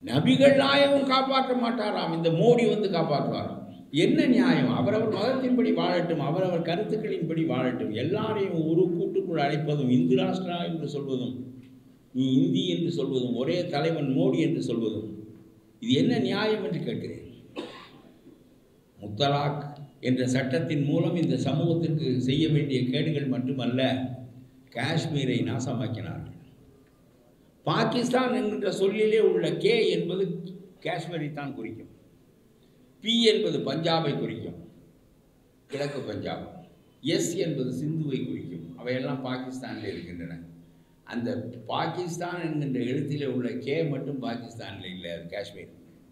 நபிகள் நாயகம் காப்பாற்ற மாட்டாராம் இந்த மோடி வந்து காப்பாற்றுவாராம் என்ன நியாயம் அவரவர் மதத்தின்படி வாழட்டும் அவரவர் கருத்துக்களின்படி வாழட்டும் எல்லாரையும் ஒரு கூட்டுக்குள் அழைப்பதும் இந்து ராஷ்டிரா என்று சொல்வதும் நீ இந்தி என்று சொல்வதும் ஒரே தலைவன் மோடி என்று சொல்வதும் இது என்ன நியாயம் என்று கேட்கிறேன் முத்தலாக் என்ற சட்டத்தின் மூலம் இந்த சமூகத்திற்கு செய்ய வேண்டிய கேடுகள் மட்டுமல்ல காஷ்மீரை நாசமாக்கினார்கள் பாகிஸ்தான் என்கின்ற சொல்லிலே உள்ள கே என்பது காஷ்மீரை தான் குறிக்கும் பி என்பது பஞ்சாபை குறிக்கும் கிழக்கு பஞ்சாப் எஸ் என்பது சிந்துவை குறிக்கும் அவையெல்லாம் பாகிஸ்தானில் இருக்கின்றன அந்த பாகிஸ்தான் என்கின்ற எழுத்திலே உள்ள கே மட்டும் பாகிஸ்தானில் இல்லை அது காஷ்மீர்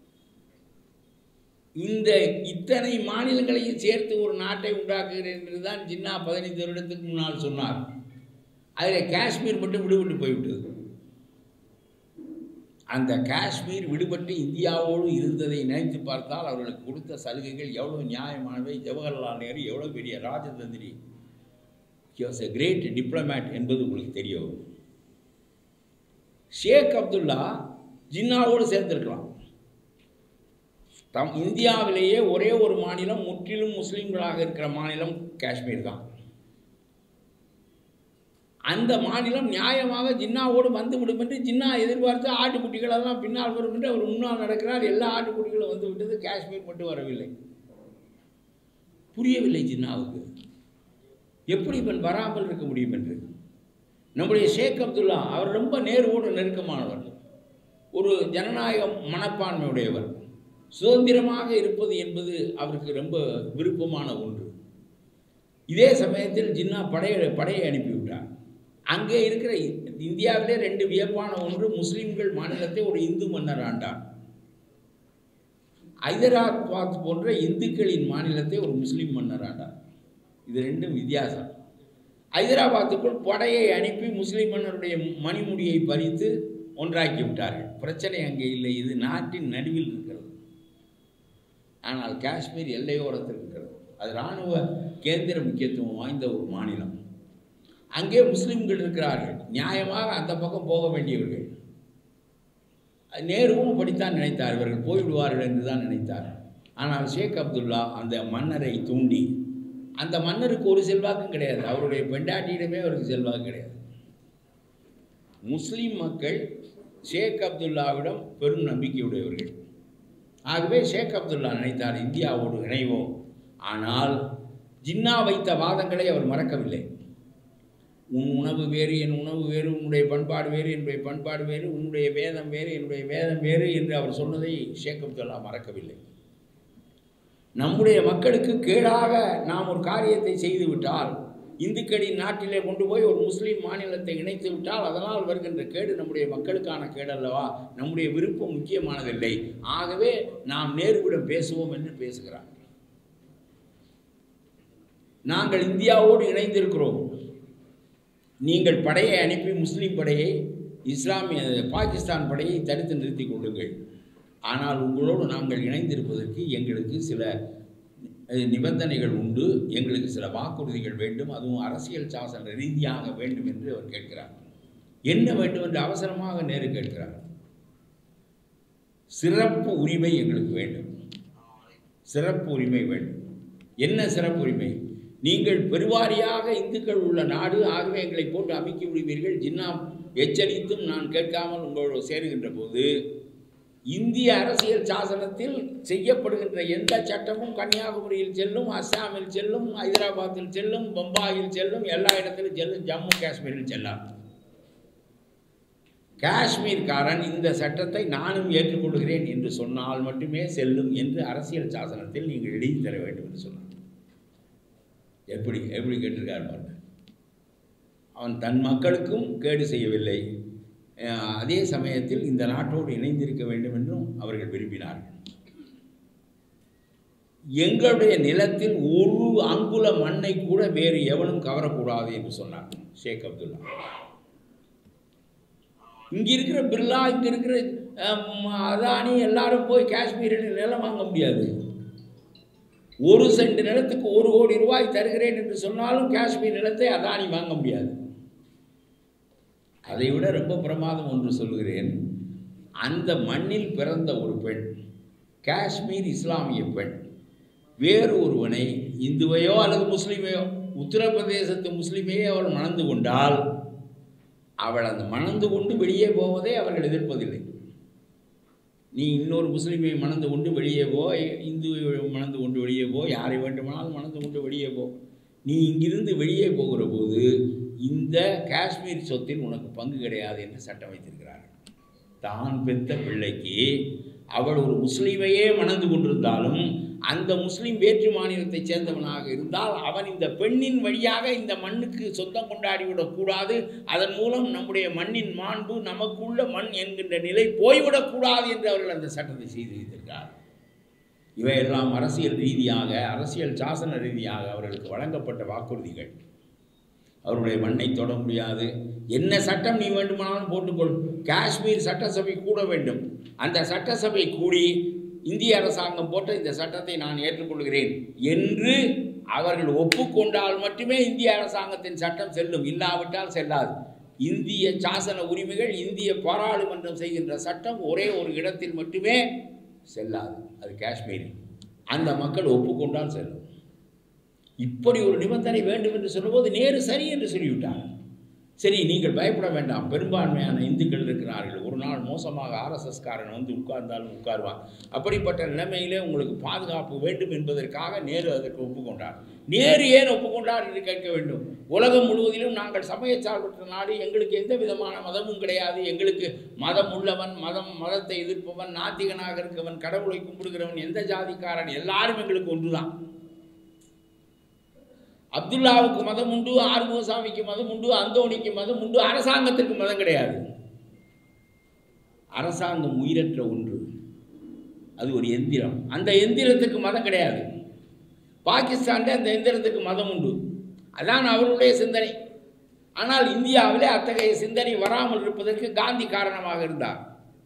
இந்த இத்தனை மாநிலங்களையும் சேர்த்து ஒரு நாட்டை உண்டாக்குகிறேன் என்று தான் ஜின்னா பதினைந்து வருடத்துக்கு முன்னால் சொன்னார் அதில் காஷ்மீர் மட்டும் விடுபட்டு போய்விட்டது அந்த காஷ்மீர் விடுபட்டு இந்தியாவோடு இருந்ததை நினைத்து பார்த்தால் அவர்களுக்கு கொடுத்த சலுகைகள் எவ்வளவு நியாயமானவை ஜவஹர்லால் நேரு எவ்வளோ பெரிய ராஜதந்திரி he was a great diplomat என்பது உங்களுக்கு தெரியும் ஷேக் அப்துல்லா ஜின்னாவோடு சேர்ந்திருக்கலாம் தம் இந்தியாவிலேயே ஒரே ஒரு மாநிலம் முற்றிலும் முஸ்லீம்களாக இருக்கிற மாநிலம் காஷ்மீர் தான் அந்த மாநிலம் நியாயமாக ஜின்னாவோடு வந்துவிடும் என்று ஜின்னா எதிர்பார்த்து ஆட்டுக்குட்டிகளெல்லாம் பின்னால் வரும் என்று அவர் முன்னால் நடக்கிறார் எல்லா ஆட்டுக்குட்டிகளும் வந்து விட்டது காஷ்மீர் மட்டும் வரவில்லை புரியவில்லை ஜின்னாவுக்கு எப்படி இவன் வராமல் இருக்க முடியும் என்று நம்முடைய ஷேக் அப்துல்லா அவர் ரொம்ப நேர்வோடு நெருக்கமானவர் ஒரு ஜனநாயக மனப்பான்மையுடையவர் சுதந்திரமாக இருப்பது என்பது அவருக்கு ரொம்ப விருப்பமான ஒன்று இதே சமயத்தில் ஜின்னா படையை படையை அனுப்பிவிட்டார் அங்கே இருக்கிற இந்தியாவிலே ரெண்டு வியப்பான ஒன்று முஸ்லிம்கள் மாநிலத்தை ஒரு இந்து மன்னர் ஆண்டார் ஹைதராபாத் போன்ற இந்துக்களின் மாநிலத்தை ஒரு முஸ்லீம் மன்னர் ஆண்டார் இது ரெண்டும் வித்தியாசம் ஹைதராபாத்துக்குள் படையை அனுப்பி முஸ்லீம் மன்னருடைய மணிமுடியை பறித்து ஒன்றாக்கி விட்டார்கள் பிரச்சனை அங்கே இல்லை இது நாட்டின் நடுவில் இருக்கிறது ஆனால் காஷ்மீர் எல்லையோரத்தில் இருக்கிறது அது இராணுவ கேந்திர முக்கியத்துவம் வாய்ந்த ஒரு மாநிலம் அங்கே முஸ்லிம்கள் இருக்கிறார்கள் நியாயமாக அந்த பக்கம் போக வேண்டியவர்கள் நேருவும் அப்படித்தான் நினைத்தார் இவர்கள் போய்விடுவார்கள் என்று தான் நினைத்தார் ஆனால் ஷேக் அப்துல்லா அந்த மன்னரை தூண்டி அந்த மன்னருக்கு ஒரு செல்வாக்கும் கிடையாது அவருடைய பெண்டாட்டியிடமே அவருக்கு செல்வாக்கு கிடையாது முஸ்லீம் மக்கள் ஷேக் அப்துல்லாவிடம் பெரும் நம்பிக்கையுடையவர்கள் ஆகவே ஷேக் அப்துல்லா நினைத்தார் இந்தியாவோடு இணைவோம் ஆனால் ஜின்னா வைத்த வாதங்களை அவர் மறக்கவில்லை உன் உணவு வேறு என் உணவு வேறு உன்னுடைய பண்பாடு வேறு என்னுடைய பண்பாடு வேறு உன்னுடைய வேதம் வேறு என்னுடைய வேதம் வேறு என்று அவர் சொன்னதை ஷேக் அப்துல்லா மறக்கவில்லை நம்முடைய மக்களுக்கு கேடாக நாம் ஒரு காரியத்தை செய்துவிட்டால் இந்துக்களின் நாட்டிலே கொண்டு போய் ஒரு முஸ்லீம் மாநிலத்தை இணைத்து விட்டால் அதனால் வருகின்ற கேடு நம்முடைய மக்களுக்கான கேடு அல்லவா நம்முடைய விருப்பம் முக்கியமானதில்லை ஆகவே நாம் நேருவிடம் பேசுவோம் என்று பேசுகிறார் நாங்கள் இந்தியாவோடு இணைந்திருக்கிறோம் நீங்கள் படையை அனுப்பி முஸ்லீம் படையை இஸ்லாமிய பாகிஸ்தான் படையை தடுத்து நிறுத்திக் கொள்ளுங்கள் ஆனால் உங்களோடு நாங்கள் இணைந்திருப்பதற்கு எங்களுக்கு சில அஹ், நிபந்தனைகள் உண்டு எங்களுக்கு சில வாக்குறுதிகள் வேண்டும் அதுவும் அரசியல் சாசன ரீதியாக வேண்டும் என்று அவர் கேட்கிறார் என்ன வேண்டும் என்று அவசரமாக நேரு கேட்கிறார் சிறப்பு உரிமை எங்களுக்கு வேண்டும் சிறப்பு உரிமை வேண்டும் என்ன சிறப்பு உரிமை நீங்கள் பெருவாரியாக இந்துக்கள் உள்ள நாடு ஆகவே எங்களை போட்டு அமைக்கி விடுவீர்கள் ஜின்னா எச்சரித்தும் நான் கேட்காமல் உங்களோடு சேருகின்ற போது இந்திய அரசியல் சாசனத்தில் செய்யப்படுகின்ற எந்த சட்டமும் கன்னியாகுமரியில் செல்லும் அஸ்ஸாமில் செல்லும் ஹைதராபாத்தில் செல்லும் பம்பாயில் செல்லும் எல்லா இடத்திலும் செல்லும் ஜம்மு காஷ்மீரில் செல்லாது காஷ்மீர்காரன் இந்த சட்டத்தை நானும் ஏற்றுக்கொள்கிறேன் என்று சொன்னால் மட்டுமே செல்லும் என்று அரசியல் சாசனத்தில் நீங்கள் எழுதி தர வேண்டும் என்று சொன்னார் எப்படி எப்படி கேட்டிருக்கார் பாருங்க அவன் தன் மக்களுக்கும் கேடு செய்யவில்லை அஹ் அதே சமயத்தில் இந்த நாட்டோடு இணைந்திருக்க வேண்டும் என்றும் அவர்கள் விரும்பினார்கள் எங்களுடைய நிலத்தில் ஒரு அங்குல மண்ணை கூட வேறு எவனும் கவரக்கூடாது என்று சொன்னார் ஷேக் அப்துல்லா இங்க இருக்கிற பிர்லா இங்க இருக்கிற அம், அதானி எல்லாரும் போய் காஷ்மீரில் நிலம் வாங்க முடியாது ஒரு சென்ட் நிலத்துக்கு ஒரு கோடி ரூபாய் தருகிறேன் என்று சொன்னாலும் காஷ்மீர் நிலத்தை அதானி வாங்க முடியாது அதை விட ரொம்ப பிரமாதம் ஒன்று சொல்கிறேன் அந்த மண்ணில் பிறந்த ஒரு பெண் காஷ்மீர் இஸ்லாமிய பெண் வேறு ஒருவனை இந்துவையோ அல்லது முஸ்லீமையோ உத்தரப்பிரதேசத்து முஸ்லீமையே அவள் மணந்து கொண்டால் அவள் அந்த மணந்து கொண்டு வெளியே போவதை அவர்கள் எதிர்ப்பதில்லை நீ இன்னொரு முஸ்லீமை மணந்து கொண்டு வெளியே போ இந்து மணந்து கொண்டு வெளியே போ யாரை வேண்டுமானாலும் மணந்து கொண்டு வெளியே போ நீ இங்கிருந்து வெளியே போகிற போது இந்த காஷ்மீர் சொத்தில் உனக்கு பங்கு கிடையாது என்று சட்டம் வைத்திருக்கிறார்கள் தான் பெத்த பிள்ளைக்கு அவள் ஒரு முஸ்லீமையே மணந்து கொண்டிருந்தாலும் அந்த முஸ்லீம் வேற்று மாநிலத்தைச் சேர்ந்தவனாக இருந்தால் அவன் இந்த பெண்ணின் வழியாக இந்த மண்ணுக்கு சொந்தம் கொண்டாடிவிடக் கூடாது அதன் மூலம் நம்முடைய மண்ணின் மாண்பு நமக்குள்ள மண் என்கின்ற நிலை போய்விடக்கூடாது என்று அவர்கள் அந்த சட்டத்தை செய்து வைத்திருக்கிறார் இவையெல்லாம் அரசியல் ரீதியாக அரசியல் சாசன ரீதியாக அவர்களுக்கு வழங்கப்பட்ட வாக்குறுதிகள் அவருடைய மண்ணை தொட முடியாது என்ன சட்டம் நீ வேண்டுமானாலும் போட்டுக்கொள் காஷ்மீர் சட்டசபை கூட வேண்டும் அந்த சட்டசபை கூடி இந்திய அரசாங்கம் போட்ட இந்த சட்டத்தை நான் ஏற்றுக்கொள்கிறேன் என்று அவர்கள் ஒப்புக்கொண்டால் மட்டுமே இந்திய அரசாங்கத்தின் சட்டம் செல்லும் இல்லாவிட்டால் செல்லாது இந்திய சாசன உரிமைகள் இந்திய பாராளுமன்றம் செய்கின்ற சட்டம் ஒரே ஒரு இடத்தில் மட்டுமே செல்லாது அது காஷ்மீரில் அந்த மக்கள் ஒப்புக்கொண்டால் செல்லும் இப்படி ஒரு நிபந்தனை வேண்டும் என்று சொன்னபோது நேரு சரி என்று சொல்லிவிட்டார் சரி நீங்கள் பயப்பட வேண்டாம் பெரும்பான்மையான இந்துக்கள் இருக்கிறார்கள் ஒரு நாள் மோசமாக ஆர்எஸ்எஸ்காரன் வந்து உட்கார்ந்தாலும் உட்காருவான் அப்படிப்பட்ட நிலைமையிலே உங்களுக்கு பாதுகாப்பு வேண்டும் என்பதற்காக நேரு அதற்கு ஒப்புக்கொண்டார் நேரு ஏன் ஒப்புக்கொண்டார் என்று கேட்க வேண்டும் உலகம் முழுவதிலும் நாங்கள் சமயச்சார்பற்ற நாடு எங்களுக்கு எந்த விதமான மதமும் கிடையாது எங்களுக்கு மதம் உள்ளவன் மதம் மதத்தை எதிர்ப்பவன் நாத்திகனாக இருக்கவன் கடவுளை கும்பிடுகிறவன் எந்த ஜாதிக்காரன் எல்லாரும் எங்களுக்கு ஒன்றுதான் அப்துல்லாவுக்கு மதம் உண்டு ஆறுமுகசாமிக்கு மதம் உண்டு அந்தோணிக்கு மதம் உண்டு அரசாங்கத்திற்கு மதம் கிடையாது அரசாங்கம் உயிரற்ற ஒன்று அது ஒரு எந்திரம் அந்த எந்திரத்துக்கு மதம் கிடையாது பாகிஸ்தானில் அந்த எந்திரத்துக்கு மதம் உண்டு அதான் அவருடைய சிந்தனை ஆனால் இந்தியாவிலே அத்தகைய சிந்தனை வராமல் இருப்பதற்கு காந்தி காரணமாக இருந்தார்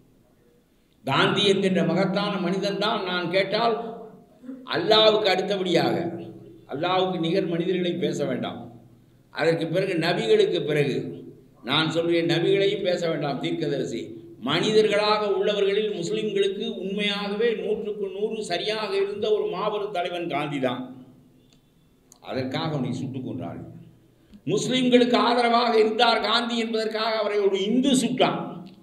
காந்தி என்கின்ற மகத்தான மனிதன்தான் நான் கேட்டால் அல்லாவுக்கு அடுத்தபடியாக அல்லாவுக்கு நிகர் மனிதர்களை பேச வேண்டாம் அதற்கு பிறகு நபிகளுக்கு பிறகு நான் சொல்கிறேன் நபிகளையும் பேச வேண்டாம் தீர்க்கதரிசி மனிதர்களாக உள்ளவர்களில் முஸ்லிம்களுக்கு உண்மையாகவே நூற்றுக்கு நூறு சரியாக இருந்த ஒரு மாபெரும் தலைவன் காந்தி தான் அதற்காக அவனை சுட்டுக் கொன்றார்கள் முஸ்லிம்களுக்கு ஆதரவாக இருந்தார் காந்தி என்பதற்காக அவரை ஒரு இந்து சுட்டான்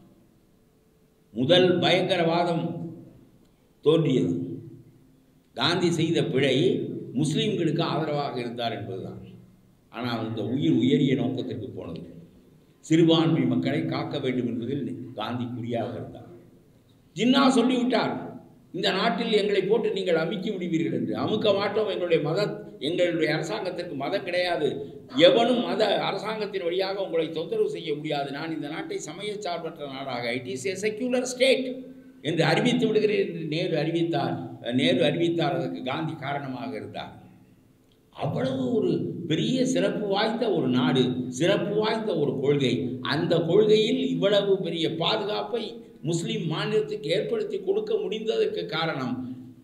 முதல் பயங்கரவாதம் தோன்றியது காந்தி செய்த பிழை முஸ்லீம்களுக்கு ஆதரவாக இருந்தார் என்பதுதான் ஆனால் இந்த உயிர் உயரிய நோக்கத்திற்கு போனது சிறுபான்மை மக்களை காக்க வேண்டும் என்பதில் காந்தி குறியாக இருந்தார் ஜின்னா சொல்லிவிட்டார் இந்த நாட்டில் எங்களை போட்டு நீங்கள் அமுக்கி விடுவீர்கள் என்று அமுக்க மாட்டோம் எங்களுடைய மத எங்களுடைய அரசாங்கத்திற்கு மதம் கிடையாது எவனும் மத அரசாங்கத்தின் வழியாக உங்களை தொந்தரவு செய்ய முடியாது நான் இந்த நாட்டை சமயச்சார்பற்ற நாடாக it is a secular state என்று அறிவித்து விடுகிறேன் என்று நேரு அறிவித்தார் நேரு அறிவித்தார் அதற்கு காந்தி காரணமாக இருந்தார் அவ்வளவு ஒரு பெரிய சிறப்பு வாய்ந்த ஒரு நாடு சிறப்பு வாய்ந்த ஒரு கொள்கை அந்த கொள்கையில் இவ்வளவு பெரிய பாதுகாப்பை முஸ்லிம் மாநிலத்துக்கு ஏற்படுத்தி கொடுக்க முடிந்ததற்கு காரணம்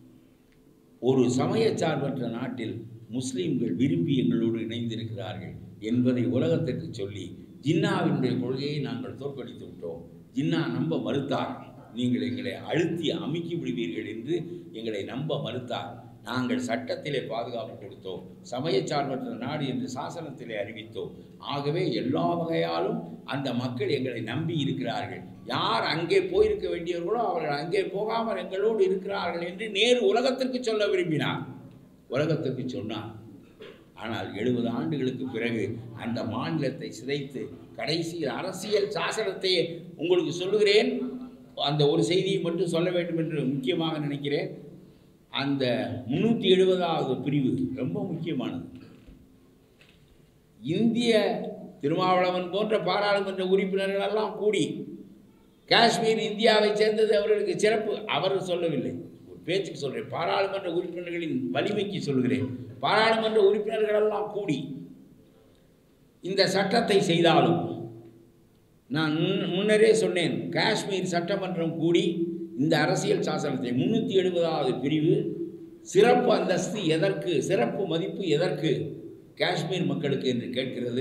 ஒரு சமயச்சார்பற்ற நாட்டில் முஸ்லிம்கள் விரும்பி எங்களோடு இணைந்திருக்கிறார்கள் என்பதை உலகத்திற்கு சொல்லி ஜின்னாவினுடைய கொள்கையை நாங்கள் தோற்கடித்து விட்டோம் ஜின்னா நம்ப மறுத்தார் நீங்கள் எங்களை அழுத்தி அமுக்கி விடுவீர்கள் என்று எங்களை நம்ப மறுத்தார் நாங்கள் சட்டத்திலே பாதுகாப்பு கொடுத்தோம் சமயச்சார்பற்ற நாடு என்று சாசனத்திலே அறிவித்தோம் ஆகவே எல்லா வகையாலும் அந்த மக்கள் எங்களை நம்பி இருக்கிறார்கள் யார் அங்கே போயிருக்க வேண்டியவர்களோ அவர்கள் அங்கே போகாமல் எங்களோடு இருக்கிறார்கள் என்று நேரு உலகத்திற்கு சொல்ல விரும்பினார் உலகத்திற்கு சொன்னார் ஆனால் எழுபது ஆண்டுகளுக்கு பிறகு அந்த மாநிலத்தை சிதைத்து கடைசியில் அரசியல் சாசனத்தை உங்களுக்கு சொல்லுகிறேன் அந்த ஒரு செய்தியை மட்டும் சொல்ல வேண்டும் என்று முக்கியமாக நினைக்கிறேன் அந்த முன்னூற்றி எழுபதாவது பிரிவு ரொம்ப முக்கியமானது இந்திய திருமாவளவன் போன்ற பாராளுமன்ற உறுப்பினர்கள் எல்லாம் கூடி காஷ்மீர் இந்தியாவை சேர்ந்தது அவர்களுக்கு சிறப்பு அவர் சொல்லவில்லை ஒரு பேச்சுக்கு சொல்கிறேன் பாராளுமன்ற உறுப்பினர்களின் வலிமைக்கு சொல்கிறேன் பாராளுமன்ற உறுப்பினர்கள் எல்லாம் கூடி இந்த சட்டத்தை செய்தாலும் நான் முன் முன்னரே சொன்னேன் காஷ்மீர் சட்டமன்றம் கூடி இந்த அரசியல் சாசனத்தை முன்னூற்றி எழுபதாவது பிரிவு சிறப்பு அந்தஸ்து எதற்கு சிறப்பு மதிப்பு எதற்கு காஷ்மீர் மக்களுக்கு என்று கேட்கிறது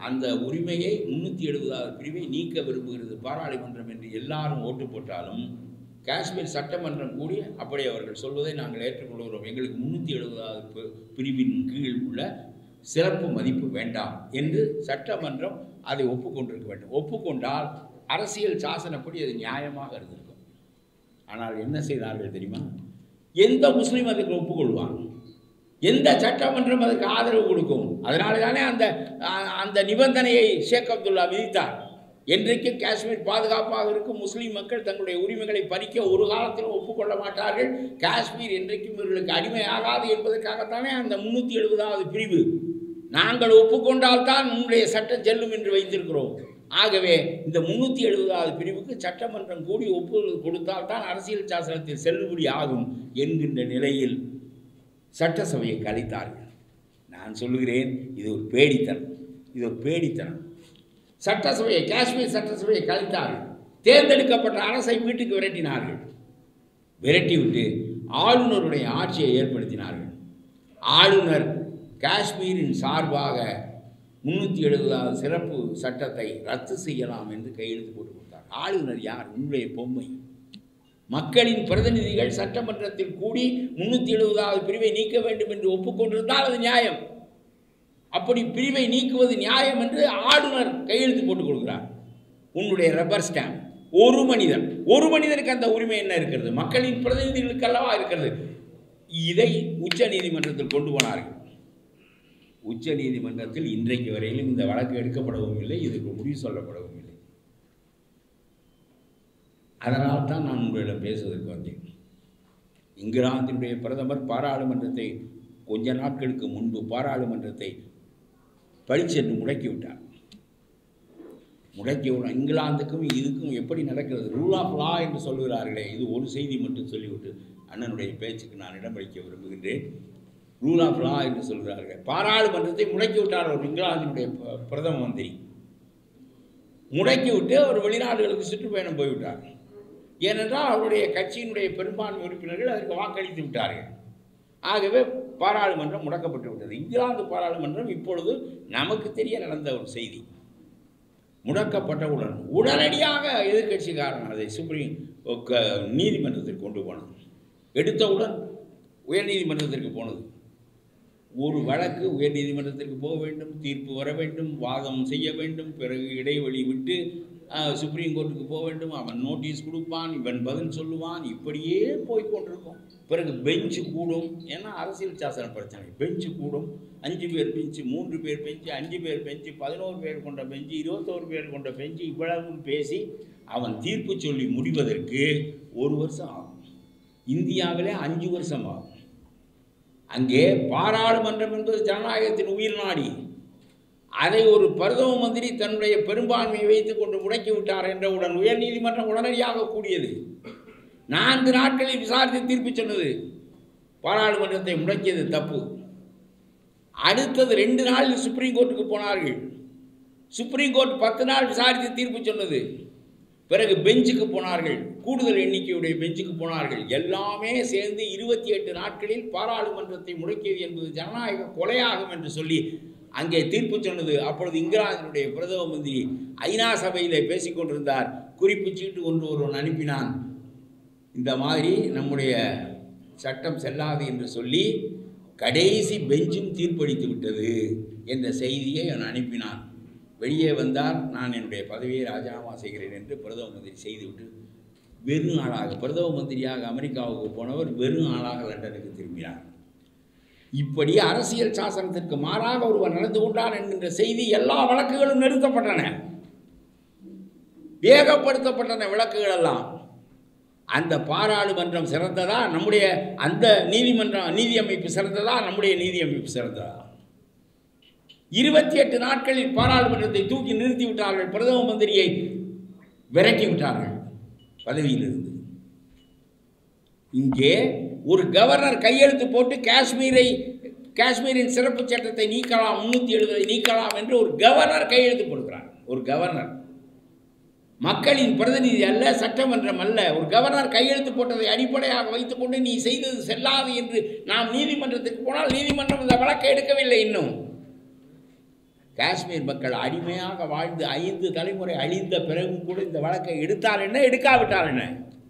அந்த உரிமையை முன்னூற்றி எழுபதாவது பிரிவை நீக்க விரும்புகிறது பாராளுமன்றம் என்று எல்லாரும் ஓட்டு போட்டாலும் காஷ்மீர் சட்டமன்றம் கூடி அப்படி அவர்கள் சொல்வதை நாங்கள் ஏற்றுக்கொள்கிறோம் எங்களுக்கு முன்னூற்றி எழுபதாவது பிரிவின் கீழ் உள்ள சிறப்பு மதிப்பு வேண்டாம் என்று சட்டமன்றம் அதை ஒப்புக்கொண்டிருக்க வேண்டும் ஒப்புக்கொண்டால் அரசியல் சாசனப்படி அது நியாயமாக இருந்திருக்கும் ஆனால் என்ன செய்தார்கள் தெரியுமா எந்த முஸ்லீம் அதுக்கு ஒப்புக்கொள்வான் எந்த சட்டமன்றம் அதற்கு ஆதரவு கொடுக்கும் அதனால தானே அந்த அ- அந்த நிபந்தனையை ஷேக் அப்துல்லா விதித்தார் என்றைக்கு காஷ்மீர் பாதுகாப்பாக இருக்கும் முஸ்லீம் மக்கள் தங்களுடைய உரிமைகளை பறிக்க ஒரு காலத்திலும் ஒப்புக்கொள்ள மாட்டார்கள் காஷ்மீர் என்றைக்கும் இவர்களுக்கு அடிமையாகாது என்பதற்காகத்தானே அந்த முன்னூற்றி எழுபதாவது பிரிவு நாங்கள் ஒப்புக்கொண்டால்தான் உன்னுடைய சட்டம் செல்லும் என்று வைத்திருக்கிறோம் ஆகவே இந்த முன்னூற்றி எழுபதாவது பிரிவுக்கு சட்டமன்றம் கூடி ஒப்புதல் கொடுத்தால்தான் அரசியல் சாசனத்தில் செல்லுபடி ஆகும் என்கின்ற நிலையில் சட்டசபையை கலைத்தார்கள் நான் சொல்லுகிறேன் இது ஒரு பேடித்தனம் இது ஒரு பேடித்தனம் சட்டசபையை காஷ்மீர் சட்டசபையை கலைத்தார்கள் தேர்ந்தெடுக்கப்பட்ட அரசை வீட்டுக்கு விரட்டினார்கள் விரட்டிவிட்டு ஆளுநருடைய ஆட்சியை ஏற்படுத்தினார்கள் ஆளுநர் காஷ்மீரின் சார்பாக முன்னூற்றி எழுபதாவது சிறப்பு சட்டத்தை ரத்து செய்யலாம் என்று கையெழுத்து போட்டு கொடுத்தார் ஆளுநர் யார் உன்னுடைய பொம்மை மக்களின் பிரதிநிதிகள் சட்டமன்றத்தில் கூடி முன்னூற்றி எழுபதாவது பிரிவை நீக்க வேண்டும் என்று ஒப்புக்கொண்டிருந்தால் அது நியாயம் அப்படி பிரிவை நீக்குவது நியாயம் என்று ஆளுநர் கையெழுத்து போட்டுக் கொடுக்கிறார் உன்னுடைய ரப்பர் ஸ்டாம்ப் ஒரு மனிதன் ஒரு மனிதனுக்கு அந்த உரிமை என்ன இருக்கிறது மக்களின் பிரதிநிதிகளுக்கு அல்லவா இருக்கிறது இதை உச்ச நீதிமன்றத்தில் கொண்டு போனார்கள் உச்ச நீதிமன்றத்தில் இன்றைக்கு வரையிலும் இந்த வழக்கு எடுக்கப்படவும் இல்லை இதுக்கு முடிவு சொல்லப்படவும் இல்லை அதனால் தான் நான் உங்களிடம் பேசுவதற்கு வந்தேன் இங்கிலாந்தினுடைய பிரதமர் பாராளுமன்றத்தை கொஞ்ச நாட்களுக்கு முன்பு பாராளுமன்றத்தை பழிச்சென்று முடக்கிவிட்டார் முடக்கிவிட இங்கிலாந்துக்கும் இதுக்கும் எப்படி நடக்கிறது ரூல் ஆஃப் லா என்று சொல்கிறார்களே இது ஒரு செய்தி மட்டும் சொல்லிவிட்டு அண்ணனுடைய பேச்சுக்கு நான் இடமளிக்க விரும்புகின்றேன் ரூல் ஆஃப் லா என்று சொல்கிறார்கள் பாராளுமன்றத்தை முடக்கி விட்டார் ஒரு இங்கிலாந்தினுடைய ப- பிரதம மந்திரி முடக்கி விட்டு அவர் வெளிநாடுகளுக்கு சுற்றுப்பயணம் போய்விட்டார் ஏனென்றால் அவருடைய கட்சியினுடைய பெரும்பான்மை உறுப்பினர்கள் அதற்கு வாக்களித்து விட்டார்கள் ஆகவே பாராளுமன்றம் முடக்கப்பட்டு விட்டது இங்கிலாந்து பாராளுமன்றம் இப்பொழுது நமக்கு தெரிய நடந்த ஒரு செய்தி முடக்கப்பட்டவுடன் உடனடியாக எதிர்க்கட்சிக்காரன் அதை சுப்ரீம் க- நீதிமன்றத்திற்கு கொண்டு போனான் எடுத்தவுடன் உயர்நீதிமன்றத்திற்கு போனது ஒரு வழக்கு உயர்நீதிமன்றத்திற்கு போக வேண்டும் தீர்ப்பு வர வேண்டும் வாதம் செய்ய வேண்டும் பிறகு இடைவெளி விட்டு அஹ், சுப்ரீம் கோர்ட்டுக்கு போக வேண்டும் அவன் நோட்டீஸ் கொடுப்பான் இவன் பதில் சொல்லுவான் இப்படியே போய் கொண்டிருக்கும் பிறகு பெஞ்சு கூடும் ஏன்னா அரசியல் சாசன பிரச்சனை பெஞ்சு கூடும் அஞ்சு பேர் பெஞ்சு மூன்று பேர் பெஞ்சு அஞ்சு பேர் பெஞ்சு பதினோரு பேர் கொண்ட பெஞ்சு இருபத்தோரு பேர் கொண்ட பெஞ்சு இவ்வளவும் பேசி அவன் தீர்ப்பு சொல்லி முடிவதற்கு ஒரு வருஷம் ஆகும் இந்தியாவிலே அஞ்சு வருஷம் ஆகும் அங்கே பாராளுமன்றம் என்பது ஜனநாயகத்தின் உயிர் நாடி அதை ஒரு பிரதம மந்திரி தன்னுடைய பெரும்பான்மையை வைத்துக் கொண்டு முடக்கி விட்டார் என்றவுடன் உயர்நீதிமன்றம் உடனடியாக கூடியது நான்கு நாட்களில் விசாரித்து தீர்ப்பு சொன்னது பாராளுமன்றத்தை முடக்கியது தப்பு அடுத்தது ரெண்டு நாளில் சுப்ரீம் கோர்ட்டுக்கு போனார்கள் சுப்ரீம் கோர்ட் பத்து நாள் விசாரித்து தீர்ப்பு சொன்னது பிறகு பெஞ்சுக்கு போனார்கள் கூடுதல் எண்ணிக்கையுடைய பெஞ்சுக்கு போனார்கள் எல்லாமே சேர்ந்து இருபத்தி எட்டு நாட்களில் பாராளுமன்றத்தை முடக்கியது என்பது ஜனநாயக கொலையாகும் என்று சொல்லி அங்கே தீர்ப்பு சொன்னது அப்பொழுது இங்கிலாந்தினுடைய பிரதம மந்திரி ஐநா சபையிலே பேசிக் கொண்டிருந்தார் குறிப்பு சீட்டு ஒன்று ஒருவன் அனுப்பினான் இந்த மாதிரி நம்முடைய சட்டம் செல்லாது என்று சொல்லி கடைசி பெஞ்சும் தீர்ப்பளித்து விட்டது என்ற செய்தியை அவன் அனுப்பினான் வெளியே வந்தார் நான் என்னுடைய பதவியை ராஜினாமா செய்கிறேன் என்று பிரதம மந்திரி செய்துவிட்டு வெறும் ஆளாக பிரதம மந்திரியாக அமெரிக்காவுக்கு போனவர் வெறும் ஆளாக லண்டனுக்கு திரும்பினார் இப்படி அரசியல் சாசனத்திற்கு மாறாக ஒருவர் நடந்து கொண்டார் என்கின்ற செய்தி எல்லா வழக்குகளும் நிறுத்தப்பட்டன வேகப்படுத்தப்பட்டன விளக்குகள் எல்லாம் அந்த பாராளுமன்றம் சிறந்ததா நம்முடைய அந்த நீதிமன்றம் நீதி அமைப்பு சிறந்ததா நம்முடைய நீதி அமைப்பு சிறந்ததா இருபத்தி எட்டு நாட்களில் பாராளுமன்றத்தை தூக்கி நிறுத்தி விட்டார்கள் பிரதம மந்திரியை விரட்டி விட்டார்கள் பதவியிலிருந்து இங்கே ஒரு கவர்னர் கையெழுத்து போட்டு காஷ்மீரை காஷ்மீரின் சிறப்பு சட்டத்தை நீக்கலாம் முன்னூற்றி எழுபதை நீக்கலாம் என்று ஒரு கவர்னர் கையெழுத்து போடுகிறார் ஒரு கவர்னர் மக்களின் பிரதிநிதி அல்ல சட்டமன்றம் அல்ல ஒரு கவர்னர் கையெழுத்து போட்டதை அடிப்படையாக வைத்துக்கொண்டு நீ செய்தது செல்லாது என்று நாம் நீதிமன்றத்துக்கு போனால் நீதிமன்றம் இந்த வழக்கை எடுக்கவில்லை இன்னும் காஷ்மீர் மக்கள் அடிமையாக வாழ்ந்து ஐந்து தலைமுறை அழிந்த பிறகும் கூட இந்த வழக்கை எடுத்தால் என்ன எடுக்காவிட்டால் என்ன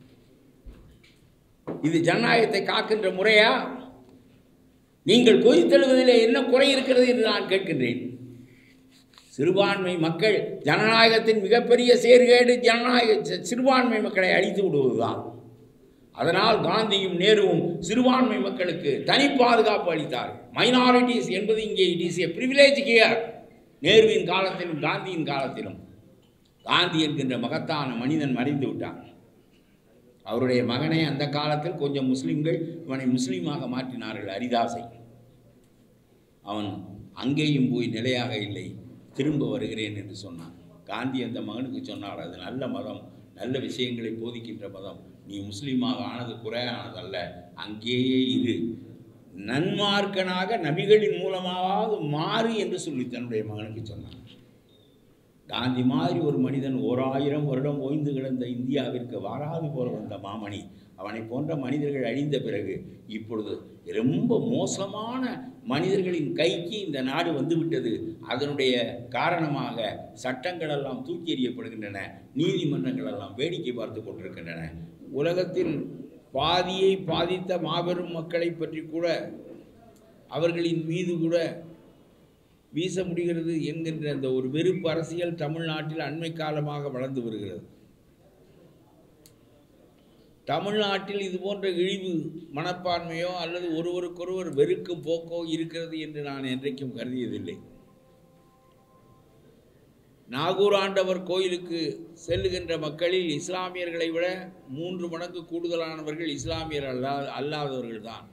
இது ஜனநாயகத்தை காக்கின்ற முறையா நீங்கள் கொதித்தெழுவதிலே என்ன குறை இருக்கிறது என்று நான் கேட்கின்றேன் சிறுபான்மை மக்கள் ஜனநாயகத்தின் மிகப்பெரிய சீர்கேடு ஜனநாயக சி- சிறுபான்மை மக்களை அழித்து விடுவதுதான் அதனால் காந்தியும் நேருவும் சிறுபான்மை மக்களுக்கு தனி பாதுகாப்பு அளித்தார் மைனாரிட்டிஸ் என்பது இங்கே it is a privilege here நேருவின் காலத்திலும் காந்தியின் காலத்திலும் காந்தி என்கின்ற மகத்தான மனிதன் மறைந்து விட்டான் அவருடைய மகனை அந்த காலத்தில் கொஞ்சம் முஸ்லிம்கள் இவனை முஸ்லீமாக மாற்றினார்கள் அரிதாசை அவன் அங்கேயும் போய் நிலையாக இல்லை திரும்ப வருகிறேன் என்று சொன்னான் காந்தி அந்த மகனுக்கு சொன்னார் அது நல்ல மதம் நல்ல விஷயங்களை போதிக்கின்ற மதம் நீ முஸ்லீமாக ஆனது குறையானதல்ல அங்கேயே இரு நன்மார்க்கனாக நபிகளின் மூலமாவது மாறு என்று சொல்லி தன்னுடைய மகனுக்கு சொன்னான் காந்தி மாதிரி ஒரு மனிதன் ஓர் ஆயிரம் வருடம் ஓய்ந்து கிடந்த இந்தியாவிற்கு வாராது போல வந்த மாமணி அவனை போன்ற மனிதர்கள் அழிந்த பிறகு இப்பொழுது ரொம்ப மோசமான மனிதர்களின் கைக்கு இந்த நாடு வந்துவிட்டது அதனுடைய காரணமாக சட்டங்கள் எல்லாம் தூக்கி எறியப்படுகின்றன நீதிமன்றங்கள் எல்லாம் வேடிக்கை பார்த்து கொண்டிருக்கின்றன உலகத்தில் பாதியை பாதித்த மாபெரும் மக்களை பற்றி கூட அவர்களின் மீது கூட வீச முடிகிறது என்கின்ற அந்த ஒரு வெறுப்பு அரசியல் தமிழ்நாட்டில் அண்மை காலமாக வளர்ந்து வருகிறது தமிழ்நாட்டில் இது போன்ற இழிவு மனப்பான்மையோ அல்லது ஒருவருக்கொருவர் வெறுக்கும் போக்கோ இருக்கிறது என்று நான் என்றைக்கும் கருதியதில்லை நாகூர் ஆண்டவர் கோயிலுக்கு செல்லுகின்ற மக்களில் இஸ்லாமியர்களை விட மூன்று மடங்கு கூடுதலானவர்கள் இஸ்லாமியர் அல்லா அல்லாதவர்கள் தான்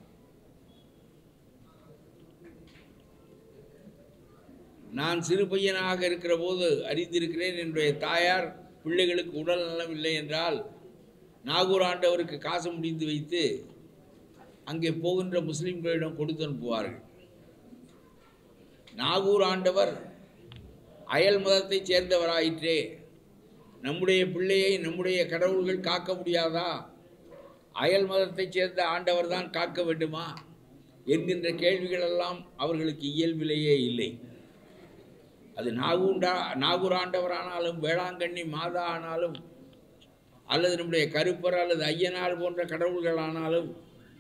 நான் சிறு பையனாக இருக்கிற போது அறிந்திருக்கிறேன் என்னுடைய தாயார் பிள்ளைகளுக்கு உடல் நலம் இல்லை என்றால் நாகூர் ஆண்டவருக்கு காசு முடிந்து வைத்து அங்கே போகின்ற முஸ்லிம்களிடம் கொடுத்து அனுப்புவார்கள் நாகூர் ஆண்டவர் அயல் மதத்தைச் சேர்ந்தவராயிற்றே நம்முடைய பிள்ளையை நம்முடைய கடவுள்கள் காக்க முடியாதா அயல் மதத்தைச் சேர்ந்த ஆண்டவர் தான் காக்க வேண்டுமா என்கின்ற கேள்விகளெல்லாம் அவர்களுக்கு இயல்பிலேயே இல்லை அது நாகூண்டா நாகூர் ஆண்டவரானாலும் வேளாங்கண்ணி மாதா ஆனாலும் அல்லது நம்முடைய கருப்பர் அல்லது ஐயனார் போன்ற கடவுள்கள் ஆனாலும்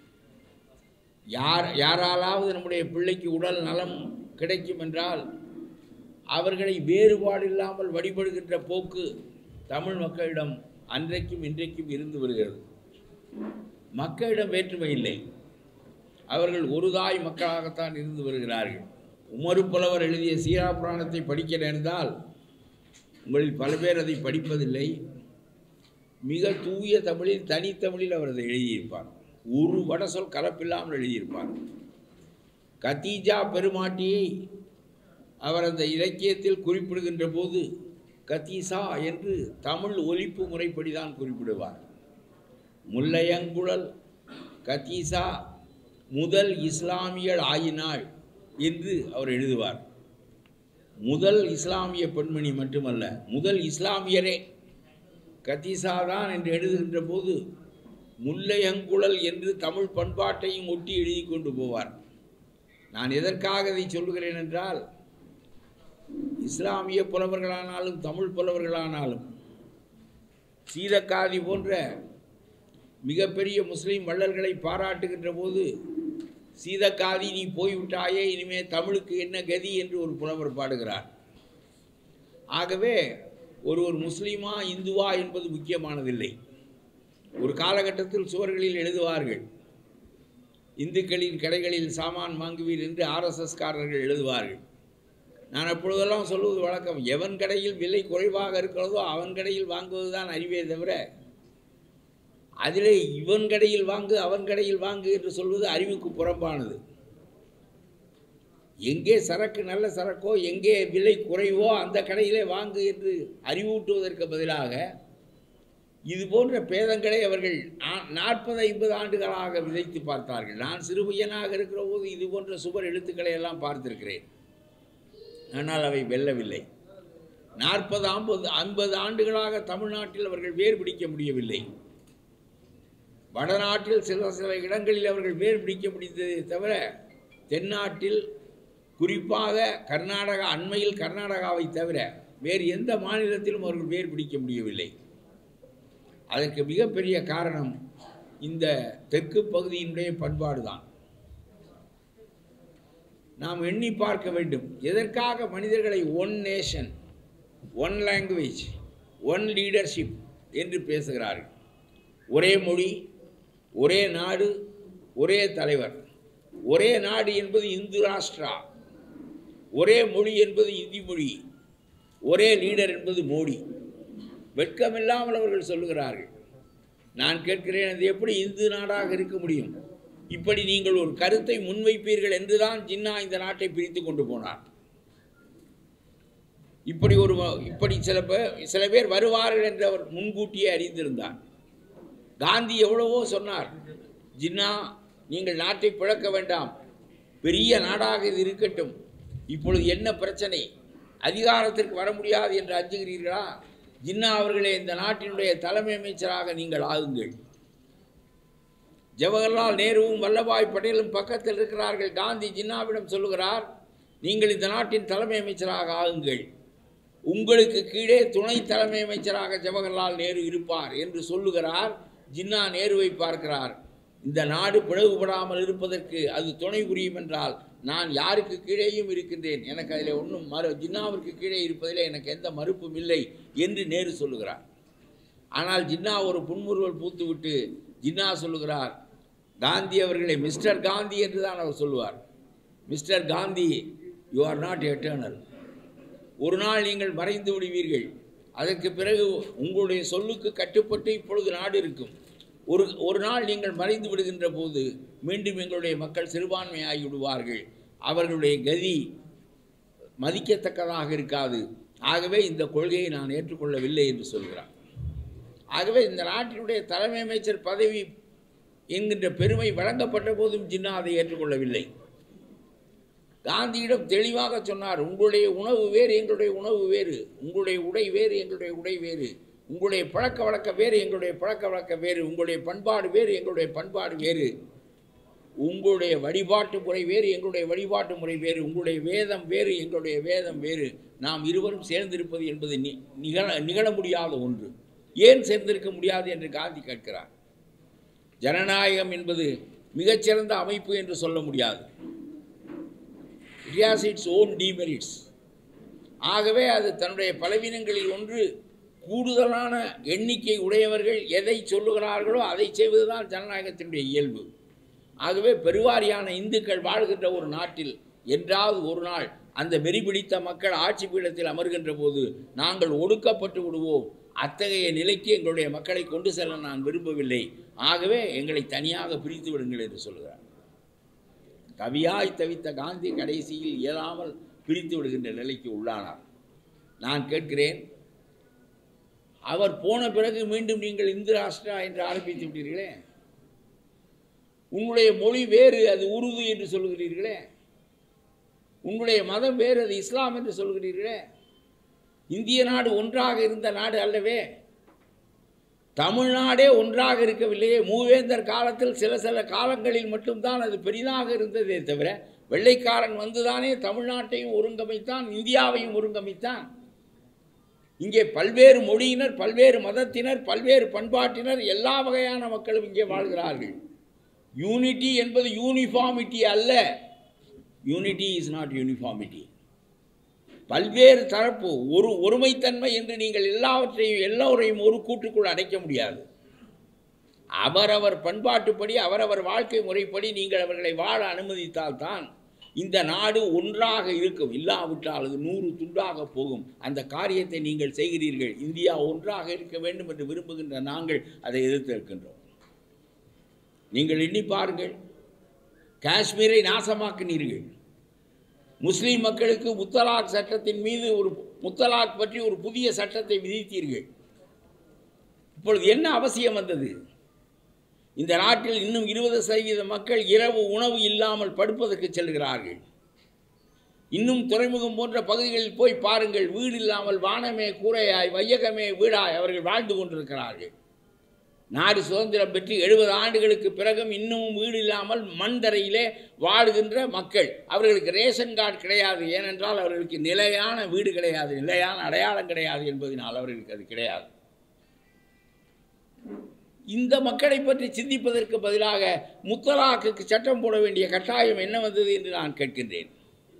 யார் யாராலாவது நம்முடைய பிள்ளைக்கு உடல் நலம் கிடைக்கும் என்றால் அவர்களை வேறுபாடு இல்லாமல் வழிபடுகின்ற போக்கு தமிழ் மக்களிடம் அன்றைக்கும் இன்றைக்கும் இருந்து வருகிறது மக்களிடம் வேற்றுமை இல்லை அவர்கள் ஒரு தாய் மக்களாகத்தான் இருந்து வருகிறார்கள் உமரு புலவர் எழுதிய சீரா புராணத்தை படிக்க நேர்ந்தால் உங்களில் பல பேர் அதை படிப்பதில்லை மிக தூய தமிழில் தனித்தமிழில் அவர் அதை எழுதியிருப்பார் ஒரு வட சொல் கலப்பில்லாமல் எழுதியிருப்பார் கத்தீஜா பெருமாட்டியை அவர் அந்த இலக்கியத்தில் குறிப்பிடுகின்ற போது கத்தீசா என்று தமிழ் ஒலிப்பு முறைப்படி தான் குறிப்பிடுவார் முல்லையங்குழல் கத்தீசா முதல் இஸ்லாமியள் ஆயினாள் என்று அவர் எழுதுவார் முதல் இஸ்லாமிய பெண்மணி மட்டுமல்ல முதல் இஸ்லாமியரே கத்தீசா தான் என்று எழுதுகின்ற போது முல்லையங்குழல் என்று தமிழ் பண்பாட்டையும் ஒட்டி எழுதி கொண்டு போவார் நான் எதற்காக இதை சொல்லுகிறேன் என்றால் இஸ்லாமிய புலவர்களானாலும் தமிழ் புலவர்களானாலும் சீதக்காதி போன்ற மிகப்பெரிய முஸ்லீம் வள்ளல்களை பாராட்டுகின்ற போது சீதக்காதி நீ போய்விட்டாயே இனிமே தமிழுக்கு என்ன கதி என்று ஒரு புலவர் பாடுகிறார் ஆகவே ஒரு ஒரு முஸ்லீமா இந்துவா என்பது முக்கியமானதில்லை ஒரு காலகட்டத்தில் சுவர்களில் எழுதுவார்கள் இந்துக்களின் கடைகளில் சாமான் வாங்குவீர் என்று ஆர்எஸ்எஸ்காரர்கள் எழுதுவார்கள் நான் அப்பொழுதெல்லாம் சொல்வது வழக்கம் எவன் கடையில் விலை குறைவாக இருக்கிறதோ அவன் கடையில் வாங்குவது தான் அறிவே தவிர அதிலே இவன் கடையில் வாங்கு அவன் கடையில் வாங்கு என்று சொல்வது அறிவுக்கு புறம்பானது எங்கே சரக்கு நல்ல சரக்கோ எங்கே விலை குறைவோ அந்த கடையிலே வாங்கு என்று அறிவூட்டுவதற்கு பதிலாக இது போன்ற பேதங்களை அவர்கள் நாற்பது ஐம்பது ஆண்டுகளாக விதைத்து பார்த்தார்கள் நான் சிறுபையனாக இருக்கிற போது இது போன்ற சுவர் எழுத்துக்களை எல்லாம் பார்த்திருக்கிறேன் ஆனால் அவை வெல்லவில்லை நாற்பது ஐம்பது ஐம்பது ஆண்டுகளாக தமிழ்நாட்டில் அவர்கள் வேர் பிடிக்க முடியவில்லை வடநாட்டில் சில சில இடங்களில் அவர்கள் வேர் பிடிக்க முடிந்ததே தவிர தென்னாட்டில் குறிப்பாக கர்நாடகா அண்மையில் கர்நாடகாவை தவிர வேறு எந்த மாநிலத்திலும் அவர்கள் வேர் பிடிக்க முடியவில்லை அதற்கு மிகப்பெரிய காரணம் இந்த தெற்கு பகுதியினுடைய பண்பாடு தான் நாம் எண்ணி பார்க்க வேண்டும் எதற்காக மனிதர்களை one nation one language one leadership என்று பேசுகிறார்கள் ஒரே மொழி ஒரே நாடு ஒரே தலைவர் ஒரே நாடு என்பது இந்து ராஷ்டிரா ஒரே மொழி என்பது இந்தி மொழி ஒரே லீடர் என்பது மோடி வெட்கமில்லாமல் அவர்கள் சொல்லுகிறார்கள் நான் கேட்கிறேன் அது எப்படி இந்து நாடாக இருக்க முடியும் இப்படி நீங்கள் ஒரு கருத்தை முன்வைப்பீர்கள் என்றுதான் ஜின்னா இந்த நாட்டை பிரித்து கொண்டு போனார் இப்படி ஒரு இப்படி சில பேர் சில பேர் வருவார்கள் என்று அவர் முன்கூட்டியே அறிந்திருந்தார் காந்தி எவ்வளவோ சொன்னார் ஜின்னா நீங்கள் நாட்டை பிளக்க வேண்டாம் பெரிய நாடாக இது இருக்கட்டும் இப்பொழுது என்ன பிரச்சனை அதிகாரத்திற்கு வர முடியாது என்று அஞ்சுகிறீர்களா ஜின்னா அவர்களே இந்த நாட்டினுடைய தலைமை அமைச்சராக நீங்கள் ஆகுங்கள் ஜவஹர்லால் நேருவும் வல்லபாய் பட்டேலும் பக்கத்தில் இருக்கிறார்கள் காந்தி ஜின்னாவிடம் சொல்லுகிறார் நீங்கள் இந்த நாட்டின் தலைமை அமைச்சராக ஆகுங்கள் உங்களுக்கு கீழே துணை தலைமை அமைச்சராக ஜவஹர்லால் நேரு இருப்பார் என்று சொல்லுகிறார் ஜின்னா நேருவை பார்க்கிறார் இந்த நாடு பிளவுபடாமல் இருப்பதற்கு அது துணை புரியும் என்றால் நான் யாருக்கு கீழேயும் இருக்கின்றேன் எனக்கு அதில் ஒன்றும் மறு ஜின்னாவிற்கு கீழே இருப்பதில் எனக்கு எந்த மறுப்பும் இல்லை என்று நேரு சொல்லுகிறார் ஆனால் ஜின்னா ஒரு புன்முறுவல் பூத்துவிட்டு ஜின்னா சொல்லுகிறார் காந்தி அவர்களை மிஸ்டர் காந்தி என்று தான் அவர் சொல்லுவார் mister Gandhi you are not eternal ஒரு நாள் நீங்கள் மறைந்து விடுவீர்கள் அதற்கு பிறகு உங்களுடைய சொல்லுக்கு கட்டுப்பட்டு இப்பொழுது நாடு இருக்கும் ஒரு ஒரு நாள் நீங்கள் மறைந்து விடுகின்ற போது மீண்டும் எங்களுடைய மக்கள் சிறுபான்மையாகி விடுவார்கள் அவர்களுடைய கதி மதிக்கத்தக்கதாக இருக்காது ஆகவே இந்த கொள்கையை நான் ஏற்றுக்கொள்ளவில்லை என்று சொல்கிறார் ஆகவே இந்த நாட்டினுடைய தலைமை அமைச்சர் பதவி என்கின்ற பெருமை வழங்கப்பட்ட போதும் ஜின்னா அதை ஏற்றுக்கொள்ளவில்லை காந்தியிடம் தெளிவாக சொன்னார் உங்களுடைய உணவு வேறு எங்களுடைய உணவு வேறு உங்களுடைய உடை வேறு எங்களுடைய உடை வேறு உங்களுடைய பழக்க வழக்கம் வேறு எங்களுடைய பழக்க வழக்கம் வேறு உங்களுடைய பண்பாடு வேறு எங்களுடைய பண்பாடு வேறு உங்களுடைய வழிபாட்டு முறை வேறு எங்களுடைய வழிபாட்டு முறை வேறு உங்களுடைய வேதம் வேறு எங்களுடைய வேதம் வேறு நாம் இருவரும் சேர்ந்திருப்பது என்பது நி நிகழ நிகழ முடியாத ஒன்று ஏன் சேர்ந்திருக்க முடியாது என்று காந்தி கேட்கிறார் ஜனநாயகம் என்பது மிகச்சிறந்த அமைப்பு என்று சொல்ல முடியாது it has its own demerits ஆகவே அது தன்னுடைய பலவீனங்களில் ஒன்று கூடுதலான எண்ணிக்கை உடையவர்கள் எதை சொல்லுகிறார்களோ அதை செய்வதுதான் ஜனநாயகத்தினுடைய இயல்பு ஆகவே பெருவாரியான இந்துக்கள் வாழ்கின்ற ஒரு நாட்டில் என்றாவது ஒரு நாள் அந்த வெறி பிடித்த மக்கள் ஆட்சி பீடத்தில் அமர்கின்ற போது நாங்கள் ஒடுக்கப்பட்டு விடுவோம் அத்தகைய நிலைக்கு எங்களுடைய மக்களை கொண்டு செல்ல நான் விரும்பவில்லை ஆகவே எங்களை தனியாக பிரித்து விடுங்கள் என்று சொல்கிறார் கவியாய் தவித்த காந்தி கடைசியில் இயலாமல் பிரித்து விடுகின்ற நிலைக்கு உள்ளானார் நான் கேட்கிறேன் அவர் போன பிறகு மீண்டும் நீங்கள் இந்து ராஷ்டிரா என்று ஆரம்பித்து விட்டீர்களே உங்களுடைய மொழி வேறு அது உருது என்று சொல்கிறீர்களே உங்களுடைய மதம் வேறு அது இஸ்லாம் என்று சொல்கிறீர்களே இந்திய நாடு ஒன்றாக இருந்த நாடு அல்லவே தமிழ்நாடே ஒன்றாக இருக்கவில்லையே மூவேந்தர் காலத்தில் சில சில காலங்களில் மட்டும்தான் அது பெரிதாக இருந்ததே தவிர வெள்ளைக்காரன் வந்துதானே தமிழ்நாட்டையும் ஒருங்கமைத்தான் இந்தியாவையும் ஒருங்கமைத்தான் இங்கே பல்வேறு மொழியினர் பல்வேறு மதத்தினர் பல்வேறு பண்பாட்டினர் எல்லா வகையான மக்களும் இங்கே வாழ்கிறார்கள் யூனிட்டி என்பது யூனிஃபார்மிட்டி அல்ல யூனிட்டி இஸ் நாட் யூனிஃபார்மிட்டி பல்வேறு தரப்பு ஒரு ஒருமைத்தன்மை என்று நீங்கள் எல்லாவற்றையும் எல்லோரையும் ஒரு கூட்டுக்குள் அடைக்க முடியாது அவரவர் பண்பாட்டுப்படி அவரவர் வாழ்க்கை முறைப்படி நீங்கள் அவர்களை வாழ அனுமதித்தால்தான் இந்த நாடு ஒன்றாக இருக்கும் இல்லாவிட்டால் அது நூறு துண்டாக போகும் அந்த காரியத்தை நீங்கள் செய்கிறீர்கள் இந்தியா ஒன்றாக இருக்க வேண்டும் என்று விரும்புகின்ற நாங்கள் அதை எதிர்த்து இருக்கின்றோம் நீங்கள் எண்ணி பாருங்கள் காஷ்மீரை நாசமாக்கினீர்கள் முஸ்லீம் மக்களுக்கு முத்தலாக் சட்டத்தின் மீது ஒரு முத்தலாக் பற்றி ஒரு புதிய சட்டத்தை விதித்தீர்கள் இப்பொழுது என்ன அவசியம் வந்தது இந்த நாட்டில் இன்னும் இருபது சதவீத மக்கள் இரவு உணவு இல்லாமல் படுப்பதற்கு செல்கிறார்கள் இன்னும் துறைமுகம் போன்ற பகுதிகளில் போய் பாருங்கள் வீடு இல்லாமல் வானமே கூரையாய் வையகமே வீடாய் அவர்கள் வாழ்ந்து கொண்டிருக்கிறார்கள் நாடு சுதந்திரம் பெற்று எழுபது ஆண்டுகளுக்கு பிறகும் இன்னமும் வீடு இல்லாமல் மண் தரையிலே வாழுகின்ற மக்கள் அவர்களுக்கு ரேஷன் கார்டு கிடையாது ஏனென்றால் அவர்களுக்கு நிலையான வீடு கிடையாது நிலையான அடையாளம் கிடையாது என்பதனால் அவர்களுக்கு அது கிடையாது இந்த மக்களை பற்றி சிந்திப்பதற்கு பதிலாக முத்தலாக்குக்கு சட்டம் போட வேண்டிய கட்டாயம் என்ன வந்தது என்று நான் கேட்கின்றேன்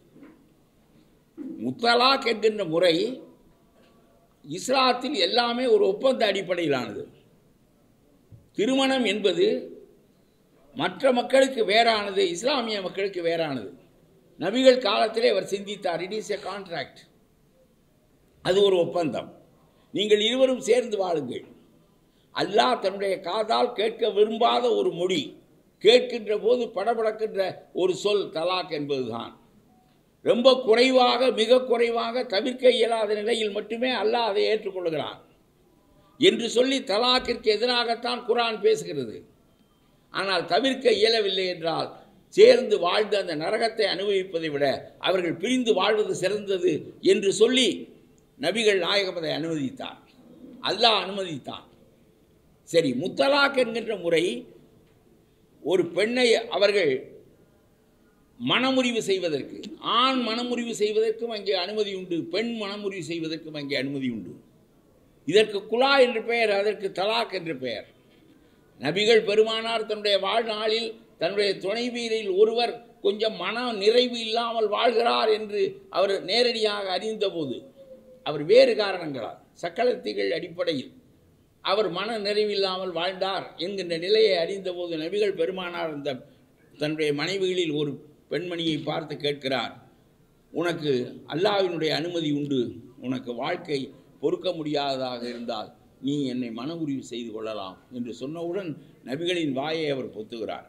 முத்தலாக் என்கின்ற முறை இஸ்லாத்தில் எல்லாமே ஒரு ஒப்பந்த அடிப்படையிலானது திருமணம் என்பது மற்ற மக்களுக்கு வேறானது இஸ்லாமிய மக்களுக்கு வேறானது நபிகள் காலத்திலே அவர் சிந்தித்தார் இட் இஸ் எ கான்ட்ராக்ட் அது ஒரு ஒப்பந்தம் நீங்கள் இருவரும் சேர்ந்து வாழுங்கள் அல்லாஹ் தன்னுடைய காதால் கேட்க விரும்பாத ஒரு மொழி கேட்கின்ற போது படபடக்கின்ற ஒரு சொல் தலாக் என்பதுதான் ரொம்ப குறைவாக மிக குறைவாக தவிர்க்க இயலாத நிலையில் மட்டுமே அல்லாஹ் அதை ஏற்றுக்கொள்கிறான் என்று சொல்லி தலாக்கிற்கு எதிராகத்தான் குரான் பேசுகிறது ஆனால் தவிர்க்க இயலவில்லை என்றால் சேர்ந்து வாழ்ந்து அந்த நரகத்தை அனுபவிப்பதை விட அவர்கள் பிரிந்து வாழ்வது சிறந்தது என்று சொல்லி நபிகள் நாயகம் அதை அனுமதித்தார் அல்லாஹ் அனுமதித்தான் சரி முத்தலாக் என்கின்ற முறை ஒரு பெண்ணை அவர்கள் மனமுறிவு செய்வதற்கு ஆண் மனமுறிவு செய்வதற்கும் அங்கே அனுமதி உண்டு பெண் மனமுறிவு செய்வதற்கும் அங்கே அனுமதி உண்டு இதற்கு குலா என்று பெயர் அதற்கு தலாக் என்று பெயர் நபிகள் பெருமானார் தன்னுடைய வாழ்நாளில் தன்னுடைய துணைவீரில் ஒருவர் கொஞ்சம் மன நிறைவு இல்லாமல் வாழ்கிறார் என்று அவர் நேரடியாக அறிந்தபோது அவர் வேறு காரணங்களால் சக்களத்திகள் அடிப்படையில் அவர் மன நிறைவில்லாமல் வாழ்ந்தார் என்கின்ற நிலையை அறிந்தபோது நபிகள் பெருமானார் அந்த தன்னுடைய மனைவிகளில் ஒரு பெண்மணியை பார்த்து கேட்கிறார் உனக்கு அல்லாவினுடைய அனுமதி உண்டு உனக்கு வாழ்க்கை பொறுக்க முடியாததாக இருந்தால் நீ என்னை மன உரிவு செய்து கொள்ளலாம் என்று சொன்னவுடன் நபிகளின் வாயை அவர் பொத்துகிறார்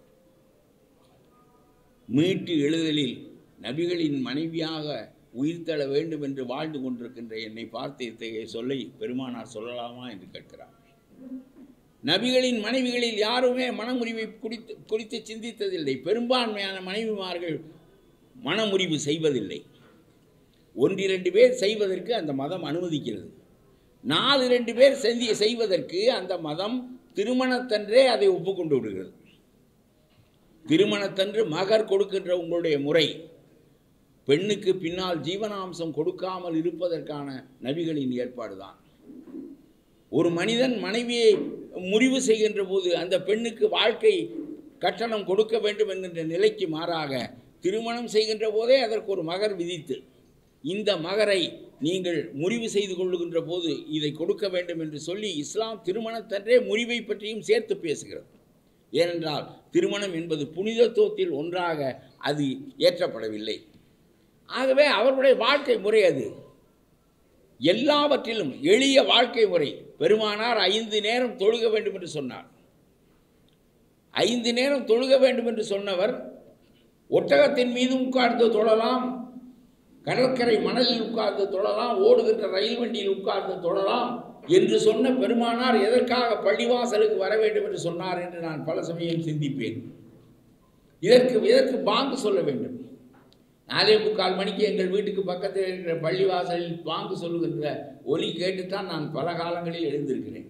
மீட்டு எழுதலில் நபிகளின் மனைவியாக உயிர்த்தெழ வேண்டும் என்று வாழ்ந்து கொண்டிருக்கின்ற என்னை பார்த்து இத்தகைய சொல்லை பெருமானார் சொல்லலாமா என்று கேட்கிறார் நபிகளின் மனைவிகளில் யாருமே மனமுறிவை குறித்து குறித்து சிந்தித்ததில்லை பெரும்பான்மையான மனைவிமார்கள் மனமுறிவு செய்வதில்லை ஒன்றிரண்டு பேர் செய்வதற்கு அந்த மதம் அனுமதிக்கிறது நாலு ரெண்டு பேர் செஞ்சு செய்வதற்கு அந்த மதம் திருமணத்தன்றே அதை ஒப்புக்கொண்டு விடுகிறது திருமணத்தன்று மகர் கொடுக்கின்ற உங்களுடைய முறை பெண்ணுக்கு பின்னால் ஜீவனாம்சம் கொடுக்காமல் இருப்பதற்கான நபிகளின் ஏற்பாடுதான் ஒரு மனிதன் மனைவியை முறிவு செய்கின்ற போது அந்த பெண்ணுக்கு வாழ்க்கை கட்டணம் கொடுக்க வேண்டும் என்கின்ற நிலைக்கு மாறாக திருமணம் செய்கின்ற போதே அதற்கு ஒரு மகர் விதித்து இந்த மகரை நீங்கள் முறிவு செய்து கொள்ளுகின்ற போது இதை கொடுக்க வேண்டும் என்று சொல்லி இஸ்லாம் திருமணத்தன்றே முறிவை பற்றியும் சேர்த்து பேசுகிறது ஏனென்றால் திருமணம் என்பது புனிதத்துவத்தில் ஒன்றாக அது ஏற்றப்படவில்லை ஆகவே அவர்களுடைய வாழ்க்கை முறை அது எல்லாவற்றிலும் எளிய வாழ்க்கை முறை பெருமானார் ஐந்து நேரம் தொழுக வேண்டும் என்று சொன்னார் ஐந்து நேரம் தொழுக வேண்டும் என்று சொன்னவர் ஒட்டகத்தின் மீது உட்கார்ந்து தொழலாம் கடற்கரை மணலில் உட்கார்ந்து தொழலாம் ஓடுகின்ற ரயில் வண்டியில் உட்கார்ந்து தொழலாம் என்று சொன்ன பெருமானார் எதற்காக பள்ளிவாசலுக்கு வர வேண்டும் என்று சொன்னார் என்று நான் பல சமயம் சிந்திப்பேன் இதற்கு இதற்கு பாங்கு சொல்ல வேண்டும் நாலே முக்கால் மணிக்கு எங்கள் வீட்டுக்கு பக்கத்தில் இருக்கிற பள்ளிவாசலில் பாங்கு சொல்லுகின்ற ஒலி கேட்டுத்தான் நான் பல காலங்களில் எழுந்திருக்கிறேன்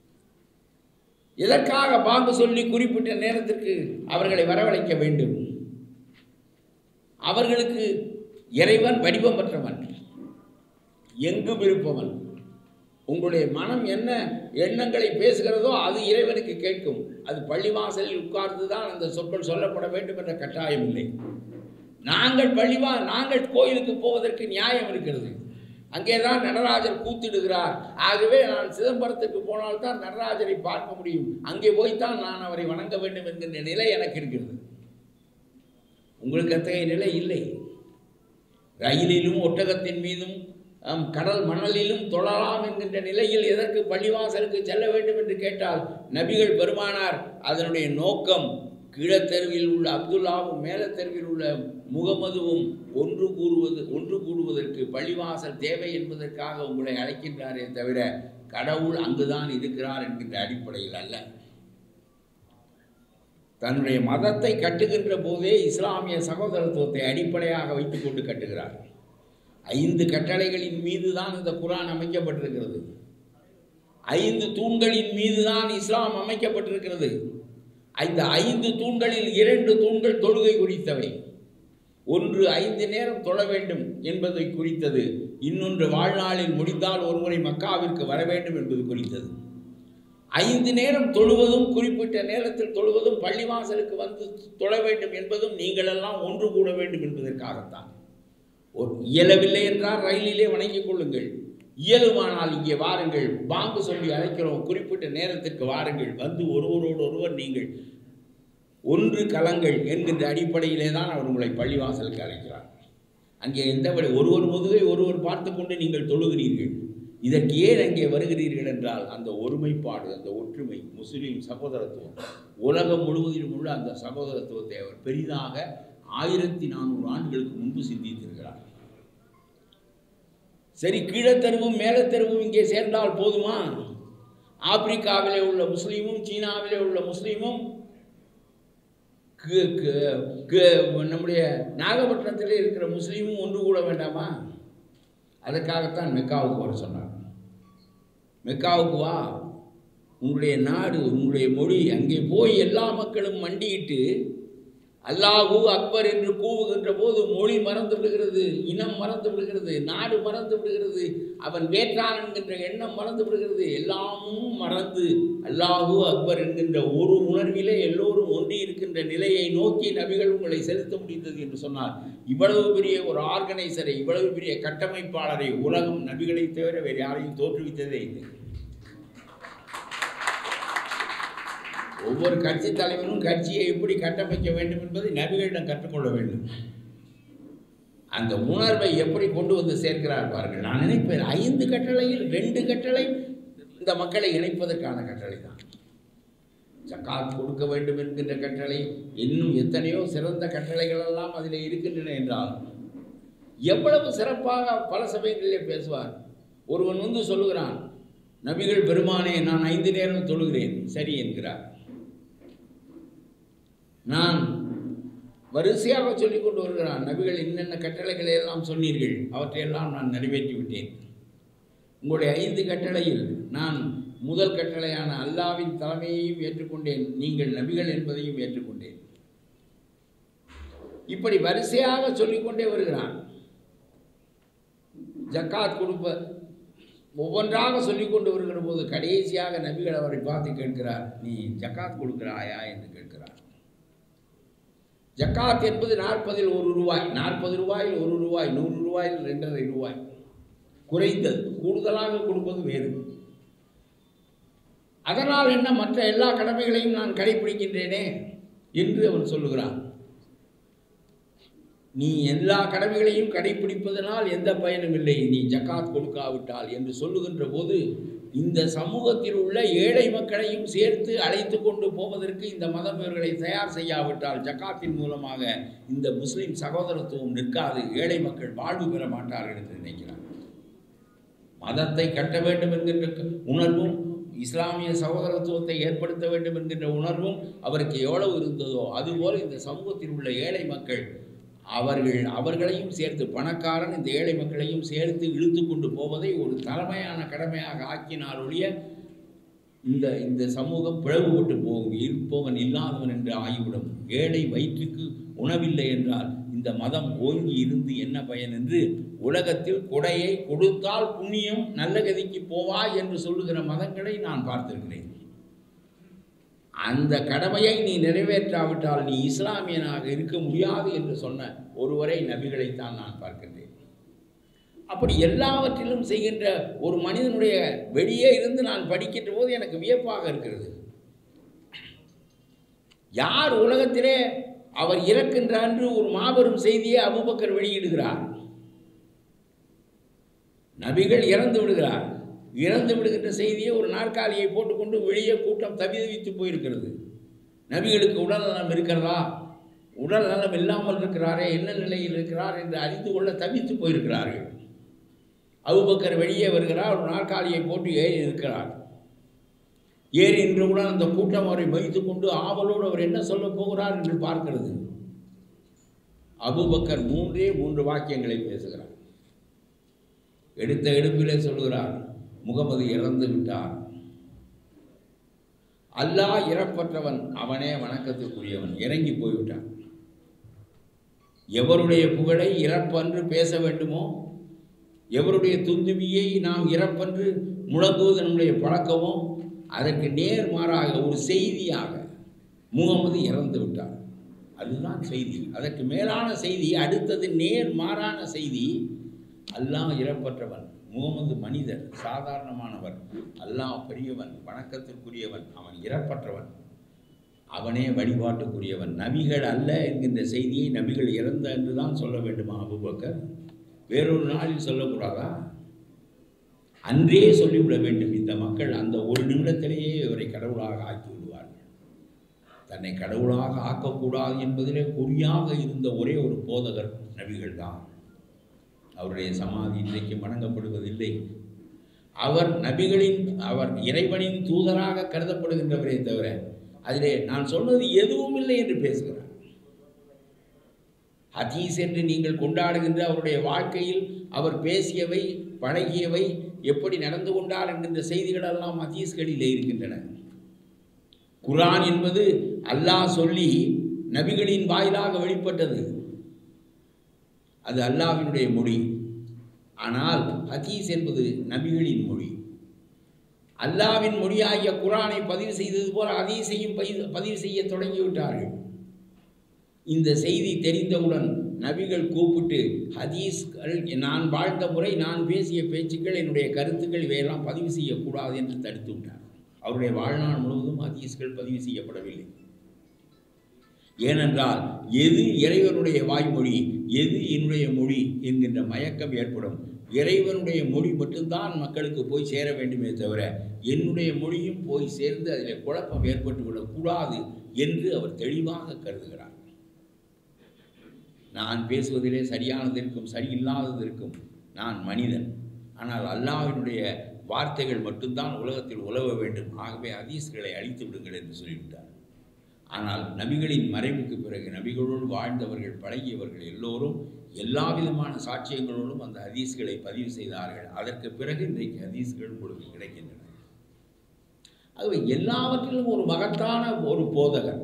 எதற்காக பாங்கு சொல்லி குறிப்பிட்ட நேரத்திற்கு அவர்களை வரவழைக்க வேண்டும் அவர்களுக்கு இறைவன் வடிவம் பெற்றவன் எங்கும் இருப்பவன் உங்களுடைய மனம் என்ன எண்ணங்களை பேசுகிறதோ அது இறைவனுக்கு கேட்கும் அது பள்ளிவாசலில் உட்கார்ந்து தான் அந்த சொற்கள் சொல்லப்பட வேண்டும் என்ற கட்டாயம் இல்லை நாங்கள் பள்ளிவா நாங்கள் கோயிலுக்கு போவதற்கு நியாயம் இருக்கிறது அங்கே தான் நடராஜர் கூத்திடுகிறார் ஆகவே நான் சிதம்பரத்துக்கு போனால்தான் நடராஜரை பார்க்க முடியும் அங்கே போய்த்தான் நான் அவரை வணங்க வேண்டும் என்கின்ற நிலை எனக்கு இருக்கிறது உங்களுக்கு அத்தகைய நிலை இல்லை ரயிலிலும் ஒட்டகத்தின் மீதும் ஆம், கடல் மணலிலும் தொழலாம் என்கின்ற நிலையில் எதற்கு பள்ளிவாசலுக்கு செல்ல வேண்டும் என்று கேட்டால் நபிகள் பெருமானார் அதனுடைய நோக்கம் கீழத்தெருவில் உள்ள அப்துல்லாவும் மேலத்தெருவில் உள்ள முகமதுவும் ஒன்று கூறுவது ஒன்று கூடுவதற்கு பள்ளிவாசல் தேவை என்பதற்காக உங்களை அழைக்கின்றாரே தவிர கடவுள் அங்குதான் இருக்கிறார் என்கின்ற அடிப்படையில் அல்ல தன்னுடைய மதத்தை கட்டுகின்ற போதே இஸ்லாமிய சகோதரத்துவத்தை அடிப்படையாக வைத்துக்கொண்டு கட்டுகிறார் ஐந்து கட்டளைகளின் மீது தான் இந்த குரான் அமைக்கப்பட்டிருக்கிறது ஐந்து தூண்களின் மீதுதான் இஸ்லாம் அமைக்கப்பட்டிருக்கிறது இந்த ஐந்து தூண்களில் இரண்டு தூண்கள் தொழுகை குறித்தவை ஒன்று ஐந்து நேரம் தொழ வேண்டும் என்பதை குறித்தது இன்னொன்று வாழ்நாளில் முடிந்தால் ஒருமுறை மக்காவிற்கு வர வேண்டும் என்பது குறித்தது ஐந்து நேரம் தொழுவதும் குறிப்பிட்ட நேரத்தில் தொழுவதும் பள்ளிவாசலுக்கு வந்து தொழ வேண்டும் என்பதும் நீங்களெல்லாம் ஒன்று கூட வேண்டும் என்பதற்காகத்தான் ஒரு இயலவில்லை என்றால் ரயிலிலே வணங்கிக் கொள்ளுங்கள் இயலுமானால் இங்கே வாருங்கள் பாங்கு சொல்லி அழைக்கிறோம் குறிப்பிட்ட நேரத்திற்கு வாருங்கள் வந்து ஒருவரோடு ஒருவர் நீங்கள் ஒன்று கலங்கள் என்கின்ற அடிப்படையிலே தான் அவர் உங்களை பள்ளிவாசலுக்கு அழைக்கிறார் அங்கே எந்த வழி ஒருவர் முதுகை ஒருவர் பார்த்து கொண்டு நீங்கள் தொழுகிறீர்கள் இதற்கு ஏன் அங்கே வருகிறீர்கள் என்றால் அந்த ஒருமைப்பாடு அந்த ஒற்றுமை முஸ்லீம் சகோதரத்துவம் உலகம் முழுவதிலும் உள்ள அந்த சகோதரத்துவத்தை அவர் பெரிதாக ஆயிரத்தி நானூறு ஆண்டுகளுக்கு முன்பு சிந்தித்திருக்கிறார் சரி கீழத்தெருவும் மேலத்தெருவும் இங்கே சேர்ந்தால் போதுமா ஆப்பிரிக்காவிலே உள்ள முஸ்லீமும் சீனாவிலே உள்ள முஸ்லீமும் கு- கு- கு- நம்முடைய நாகப்பட்டினத்திலே இருக்கிற முஸ்லீமும் ஒன்று கூட வேண்டாமா அதற்காகத்தான் மெக்காவுக்கு வர சொன்னார் மெக்காவுக்கு வா உங்களுடைய நாடு உங்களுடைய மொழி அங்கே போய் எல்லா மக்களும் மண்டியிட்டு அல்லாஹூ அக்பர் என்று கூவுகின்ற போது மொழி மறந்து விடுகிறது இனம் மறந்து விடுகிறது நாடு மறந்து விடுகிறது அவன் வேற்றான் என்கின்ற எண்ணம் மறந்து விடுகிறது எல்லாமும் மறந்து அல்லாஹூ அக்பர் என்கின்ற ஒரு உணர்விலே எல்லோரும் ஒன்றி இருக்கின்ற நிலையை நோக்கி நபிகள் உங்களை செலுத்த முடிந்தது என்று சொன்னார் இவ்வளவு பெரிய ஒரு ஆர்கனைசரை இவ்வளவு பெரிய கட்டமைப்பாளரை உலகம் நபிகளை தவிர வேறு யாரையும் தோற்றுவித்ததே இல்லை ஒவ்வொரு கட்சி தலைவரும் கட்சியை எப்படி கட்டமைக்க வேண்டும் என்பதை நபிகளிடம் கற்றுக்கொள்ள வேண்டும் அந்த உணர்வை எப்படி கொண்டு வந்து சேர்க்கிறார் பாருங்கள் நான் நினைப்பேன் ஐந்து கட்டளையில் ரெண்டு கட்டளை இந்த மக்களை இணைப்பதற்கான கட்டளை தான் ஜக்காத் கொடுக்க வேண்டும் என்கின்ற கட்டளை இன்னும் எத்தனையோ சிறந்த கட்டளைகள் எல்லாம் அதில் இருக்கின்றன என்றால் எவ்வளவு சிறப்பாக பல சபைகளிலே பேசுவார் ஒருவன் வந்து சொல்லுகிறான் நபிகள் பெருமானே நான் ஐந்து நேரம் தொழுகிறேன் சரி என்கிறார் நான் வரிசையாக சொல்லிக் கொண்டு வருகிறான் நபிகள் என்னென்ன கட்டளைகளை எல்லாம் சொன்னீர்கள் அவற்றையெல்லாம் நான் நிறைவேற்றி விட்டேன் உங்களுடைய ஐந்து கட்டளையில் நான் முதல் கட்டளையான அல்லாவின் தலைமையையும் ஏற்றுக்கொண்டேன் நீங்கள் நபிகள் என்பதையும் ஏற்றுக்கொண்டேன் இப்படி வரிசையாக சொல்லிக்கொண்டே வருகிறான் ஜக்காத் கொடுப்ப ஒவ்வொன்றாக சொல்லிக் கொண்டு வருகிற போது கடைசியாக நபிகள் அவரை பார்த்து கேட்கிறார் நீ ஜக்காத் கொடுக்கிறாயா என்று கேட்கிறார் ஜக்காத் என்பது நாற்பதில் ஒரு ரூபாய் நாற்பது ரூபாயில் ஒரு ரூபாய் நூறு ரூபாயில் ரெண்டரை ரூபாய் குறைந்தது கூடுதலாக கொடுப்பது வேறு அதனால் என்ன மற்ற எல்லா கடமைகளையும் நான் கடைபிடிக்கின்றேனே என்று அவன் சொல்லுகிறான் நீ எல்லா கடமைகளையும் கடைபிடிப்பதனால் எந்த பயனும் இல்லை நீ ஜக்காத் கொடுக்காவிட்டால் என்று சொல்லுகின்ற போது இந்த சமூகத்தில் உள்ள ஏழை மக்களையும் சேர்த்து அழைத்து கொண்டு போவதற்கு இந்த மதம் இவர்களை தயார் செய்யாவிட்டால் ஜக்காத்தின் மூலமாக இந்த முஸ்லிம் சகோதரத்துவம் நிற்காது ஏழை மக்கள் வாழ்வு பெற மாட்டார்கள் என்று நினைக்கிறார் மதத்தை கட்ட வேண்டும் என்கின்ற உணர்வும் இஸ்லாமிய சகோதரத்துவத்தை ஏற்படுத்த வேண்டும் என்கின்ற உணர்வும் அவருக்கு எவ்வளவு இருந்ததோ அதுபோல் இந்த சமூகத்தில் உள்ள ஏழை மக்கள் அவர்கள் அவர்களையும் சேர்த்து பணக்காரன் இந்த ஏழை மக்களையும் சேர்த்து இழுத்து கொண்டு போவதை ஒரு தலைமையான கடமையாக ஆக்கினால் ஒழிய இந்த இந்த சமூகம் பிளவுபட்டு போகும் இருப்பவன் இல்லாதவன் என்று ஆகிவிடும் ஏழை வயிற்றுக்கு உணவில்லை என்றால் இந்த மதம் ஓங்கி இருந்து என்ன பயன் என்று உலகத்தில் கொடையை கொடுத்தால் புண்ணியம் நல்ல கதிக்கு போவாய் என்று சொல்லுகிற மதங்களை நான் பார்த்திருக்கிறேன் அந்த கடமையை நீ நிறைவேற்றாவிட்டால் நீ இஸ்லாமியனாக இருக்க முடியாது என்று சொன்ன ஒருவரை நபிகளைத்தான் நான் பார்க்கின்றேன் அப்படி எல்லாவற்றிலும் செய்கின்ற ஒரு மனிதனுடைய வெளியே இருந்து நான் படிக்கின்ற போது எனக்கு வியப்பாக இருக்கிறது யார் உலகத்திலே அவர் இறக்கின்ற அன்று ஒரு மாபெரும் செய்தியை அபுபக்கர் வெளியிடுகிறார் நபிகள் இறந்து விடுகிறார் இறந்து விடுகின்ற செய்தியை ஒரு நாற்காலியை போட்டுக்கொண்டு வெளியே கூட்டம் தவிதவித்து போயிருக்கிறது நபிகளுக்கு உடல் நலம் இருக்கிறதா உடல் நலம் இல்லாமல் இருக்கிறாரே என்ன நிலையில் இருக்கிறார் என்று அறிந்து கொள்ள தவித்து போயிருக்கிறார்கள் அபுபக்கர் வெளியே வருகிறார் ஒரு நாற்காலியை போட்டு ஏறி இருக்கிறார் ஏறி நின்றவுடன் அந்த கூட்டம் அவரை வைத்து கொண்டு ஆவலோடு அவர் என்ன சொல்ல போகிறார் என்று பார்க்கிறது அபுபக்கர் மூன்றே மூன்று வாக்கியங்களை பேசுகிறார் எடுத்த எடுப்பிலே சொல்கிறார் முகமது இறந்து விட்டார் அல்லாஹ் இறப்பற்றவன் அவனே வணக்கத்துக்குரியவன் இறங்கி போய்விட்டான் எவருடைய புகழை இறப்பன்று பேச வேண்டுமோ எவருடைய துந்துவியை நாம் இறப்பன்று முழங்குவது நம்முடைய பழக்கமோ அதற்கு நேர்மாறாக ஒரு செய்தியாக முகமது இறந்து விட்டார் அதுதான் செய்தி அதற்கு மேலான செய்தி அடுத்தது நேர்மாறான செய்தி அல்லாஹ் இறப்பற்றவன் முகமது மனிதர் சாதாரணமானவர் அல்லாஹ் பெரியவன் வணக்கத்திற்குரியவன் அவன் இறப்பற்றவன் அவனே வழிபாட்டுக்குரியவன் நபிகள் அல்ல என்கின்ற செய்தியை நபிகள் இறந்த என்று தான் சொல்ல வேண்டுமா அபுபக்கர் வேறொரு நாளில் சொல்லக்கூடாதா அன்றே சொல்லிவிட வேண்டும் இந்த மக்கள் அந்த ஒரு நிமிடத்திலேயே இவரை கடவுளாக ஆக்கி விடுவார்கள் தன்னை கடவுளாக ஆக்கக்கூடாது என்பதிலே குறியாக இருந்த ஒரே ஒரு போதகர் நபிகள் தான் அவருடைய சமாதி இன்றைக்கு வணங்கப்படுவதில்லை அவர் நபிகளின் அவர் இறைவனின் தூதராக கருதப்படுகின்றவரே தவிர அதிலே நான் சொன்னது எதுவும் இல்லை என்று பேசுகிறார் ஹதீஸ் என்று நீங்கள் கொண்டாடுகின்ற அவருடைய வாழ்க்கையில் அவர் பேசியவை பழகியவை எப்படி நடந்து கொண்டார் என்கின்ற செய்திகள் எல்லாம் ஹதீஸ்களிலே இருக்கின்றன குரான் என்பது அல்லாஹ் சொல்லி நபிகளின் வாயிலாக வெளிப்பட்டது அது அல்லாஹ்வினுடைய மொழி ஆனால் ஹதீஸ் என்பது நபிகளின் மொழி அல்லாவின் மொழியாகிய குரானை பதிவு செய்தது போல ஹதீஸையும் பதிவு பதிவு செய்ய தொடங்கிவிட்டார்கள் இந்த செய்தி தெரிந்தவுடன் நபிகள் கூப்பிட்டு ஹதீஸ்கள் நான் வாழ்ந்த முறை நான் பேசிய பேச்சுக்கள் என்னுடைய கருத்துக்கள் இவையெல்லாம் பதிவு செய்யக்கூடாது என்று தடுத்து விட்டார் அவருடைய வாழ்நாள் முழுவதும் ஹதீஸ்கள் பதிவு செய்யப்படவில்லை ஏனென்றால் எது இறைவனுடைய வாய்மொழி எது என்னுடைய மொழி என்கின்ற மயக்கம் ஏற்படும் இறைவனுடைய மொழி மட்டும்தான் மக்களுக்கு போய் சேர வேண்டுமே தவிர என்னுடைய மொழியும் போய் சேர்ந்து அதில் குழப்பம் ஏற்பட்டு விடக்கூடாது என்று அவர் தெளிவாக கருதுகிறார் நான் பேசுவதிலே சரியானது இருக்கும் சரியில்லாதது இருக்கும் நான் மனிதன் ஆனால் அல்லாஹ்வினுடைய வார்த்தைகள் மட்டும்தான் உலகத்தில் உலவ வேண்டும் ஆகவே ஹதீஸ்களை அழித்து விடுங்கள் என்று சொல்லிவிட்டார் ஆனால் நபிகளின் மறைவுக்கு பிறகு நபிகளோடு வாழ்ந்தவர்கள் பழகியவர்கள் எல்லோரும் எல்லா விதமான சாட்சியங்களோடும் அந்த ஹதீஸ்களை பதிவு செய்தார்கள் அதற்கு பிறகு இன்றைக்கு ஹதீஸ்கள் உங்களுக்கு கிடைக்கின்றன ஆகவே எல்லாவற்றிலும் ஒரு மகத்தான ஒரு போதகர்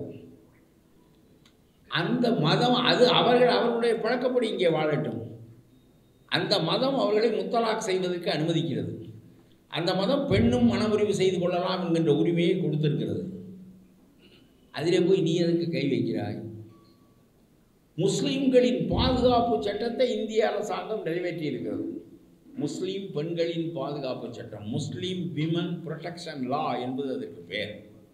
அந்த மதம் அது அவர்கள் அவர்களுடைய பழக்கப்படி இங்கே வாழட்டும் அந்த மதம் அவர்களை முத்தலாக் செய்வதற்கு அனுமதிக்கிறது அந்த மதம் பெண்ணும் மனமுறிவு செய்து கொள்ளலாம் என்கின்ற உரிமையை கொடுத்திருக்கிறது அதிலே போய் நீ எதுக்கு கை வைக்கிறாய் முஸ்லிம்களின் பாதுகாப்பு சட்டத்தை இந்திய அரசாங்கம் நிறைவேற்றியிருக்கிறது முஸ்லீம் பெண்களின் பாதுகாப்பு சட்டம் முஸ்லீம் விமன் ப்ரொடெக்ஷன் லா என்பது அதற்கு பெயர்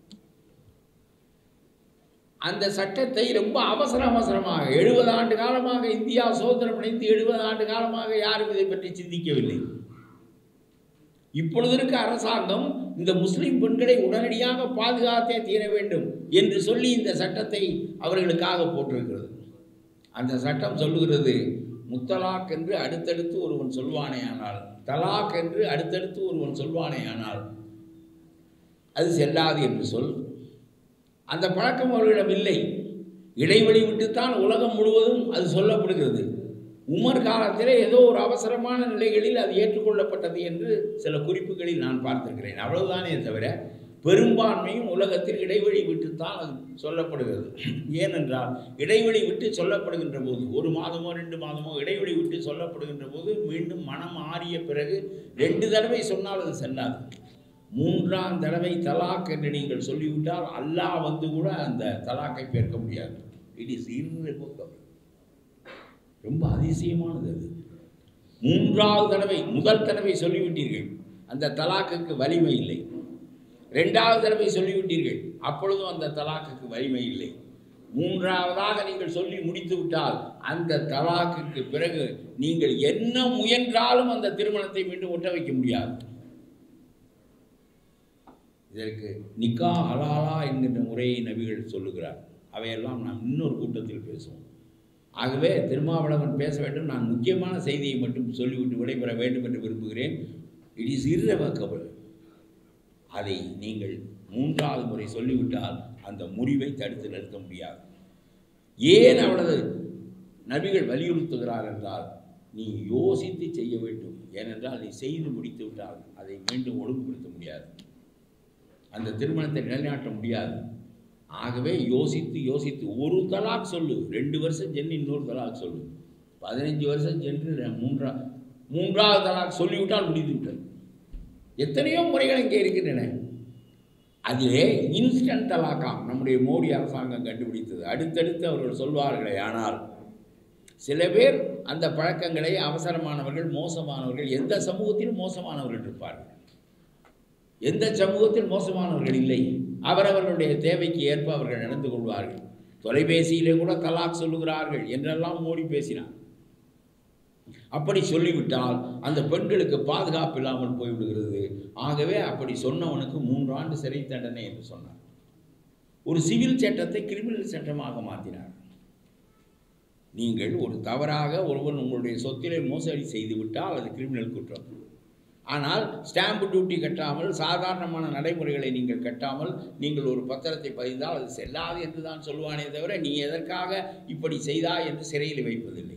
அந்த சட்டத்தை ரொம்ப அவசர அவசரமாக எழுபது ஆண்டு காலமாக இந்தியா சுதந்திரம் அடைந்து எழுபது ஆண்டு காலமாக யாரும் இதை பற்றி சிந்திக்கவில்லை இப்பொழுது இருக்க அரசாங்கம் இந்த முஸ்லிம் பெண்களை உடனடியாக பாதுகாத்தே தீர வேண்டும் என்று சொல்லி இந்த சட்டத்தை அவர்களுக்காக போட்டிருக்கிறது அந்த சட்டம் சொல்லுகிறது முத்தலாக் என்று அடுத்தடுத்து ஒருவன் சொல்வானே ஆனால் தலாக் என்று அடுத்தடுத்து ஒருவன் சொல்வானே ஆனால் அது செல்லாது என்று சொல் அந்த பழக்கம் அவர்களிடம் இல்லை இடைவெளி விட்டுத்தான் உலகம் முழுவதும் அது சொல்லப்படுகிறது உமர் காலத்திலே ஏதோ ஒரு அவசரமான நிலைகளில் அது ஏற்றுக்கொள்ளப்பட்டது என்று சில குறிப்புகளில் நான் பார்த்திருக்கிறேன் அவ்வளவுதானே தவிர பெரும்பான்மையும் உலகத்தில் இடைவெளி விட்டுத்தான் அது சொல்லப்படுகிறது ஏனென்றால் இடைவெளி விட்டு சொல்லப்படுகின்ற போது ஒரு மாதமோ ரெண்டு மாதமோ இடைவெளி விட்டு சொல்லப்படுகின்ற போது மீண்டும் மனம் ஆறிய பிறகு ரெண்டு தடவை சொன்னால் அது செல்லாது மூன்றாம் தடவை தலாக் என்று நீங்கள் சொல்லிவிட்டால் அல்லாஹ் வந்து கூட அந்த தலாக்கை பேர்க்க முடியாது இட் இஸ் irrevocable ரொம்ப அதிசயமானது அது மூன்றாவது தடவை முதல் தடவை சொல்லிவிட்டீர்கள் அந்த தலாக்குக்கு வலிமை இல்லை ரெண்டாவது தடவை சொல்லிவிட்டீர்கள் அப்பொழுதும் அந்த தலாக்குக்கு வலிமை இல்லை மூன்றாவதாக நீங்கள் சொல்லி முடித்து விட்டால் அந்த தலாக்குக்கு பிறகு நீங்கள் என்ன முயன்றாலும் அந்த திருமணத்தை மீண்டும் ஒட்ட வைக்க முடியாது இதற்கு நிக்கா ஹலாலா என்கின்ற முறையை நபிகள் சொல்லுகிறார் அவையெல்லாம் நாம் இன்னொரு கூட்டத்தில் பேசுவோம் ஆகவே திருமாவளவன் பேச வேண்டும் நான் முக்கியமான செய்தியை மட்டும் சொல்லிவிட்டு விடைபெற வேண்டும் என்று விரும்புகிறேன் இட் இஸ் irrevocable அதை நீங்கள் மூன்றாவது முறை சொல்லிவிட்டால் அந்த முறிவை தடுத்து நிறுத்த முடியாது ஏன் அவளது நபிகள் வலியுறுத்துகிறார் என்றால் நீ யோசித்து செய்ய வேண்டும் ஏனென்றால் நீ செய்து முடித்து விட்டால் அதை மீண்டும் ஒழுங்குபடுத்த முடியாது அந்த திருமணத்தை நிலைநாட்ட முடியாது ஆகவே யோசித்து யோசித்து ஒரு தலாக் சொல்லு ரெண்டு வருஷம் சென்று இன்னொரு தலாக் சொல்லு பதினஞ்சு வருஷம் சென்று மூன்றா மூன்றாவது தலாக் சொல்லிவிட்டால் முடிந்து விட்டது எத்தனையோ முறைகள் இங்கே இருக்கின்றன அதிலே இன்ஸ்டன்ட் தலாக்காம் நம்முடைய மோடி அரசாங்கம் கண்டுபிடித்தது அடுத்தடுத்து அவர்கள் சொல்வார்களே ஆனால் சில பேர் அந்த பழக்கங்களை அவசரமானவர்கள் மோசமானவர்கள் எந்த சமூகத்திலும் மோசமானவர்கள் இருப்பார்கள் எந்த சமூகத்தில் மோசமானவர்கள் இல்லை அவரவர்களுடைய தேவைக்கு ஏற்ப அவர்கள் நடந்து கொள்வார்கள் தொலைபேசியிலே கூட தலாக் சொல்லுகிறார்கள் என்றெல்லாம் மோடி பேசினார் அப்படி சொல்லிவிட்டால் அந்த பெண்களுக்கு பாதுகாப்பு இல்லாமல் போய்விடுகிறது ஆகவே அப்படி சொன்னவனுக்கு மூன்று ஆண்டு சிறை தண்டனை என்று சொன்னார் ஒரு சிவில் சட்டத்தை கிரிமினல் சட்டமாக மாற்றினார் நீங்கள் ஒரு தவறாக ஒருவன் உங்களுடைய சொத்திலே மோசடி செய்துவிட்டால் அது கிரிமினல் குற்றம் ஆனால் ஸ்டாம்பு டியூட்டி கட்டாமல் சாதாரணமான நடைமுறைகளை நீங்கள் கட்டாமல் நீங்கள் ஒரு பத்திரத்தை பதிந்தால் அது செல்லாது என்று தான் சொல்லுவானே தவிர நீ எதற்காக இப்படி செய்தாய் என்று சிறையில் வைப்பதில்லை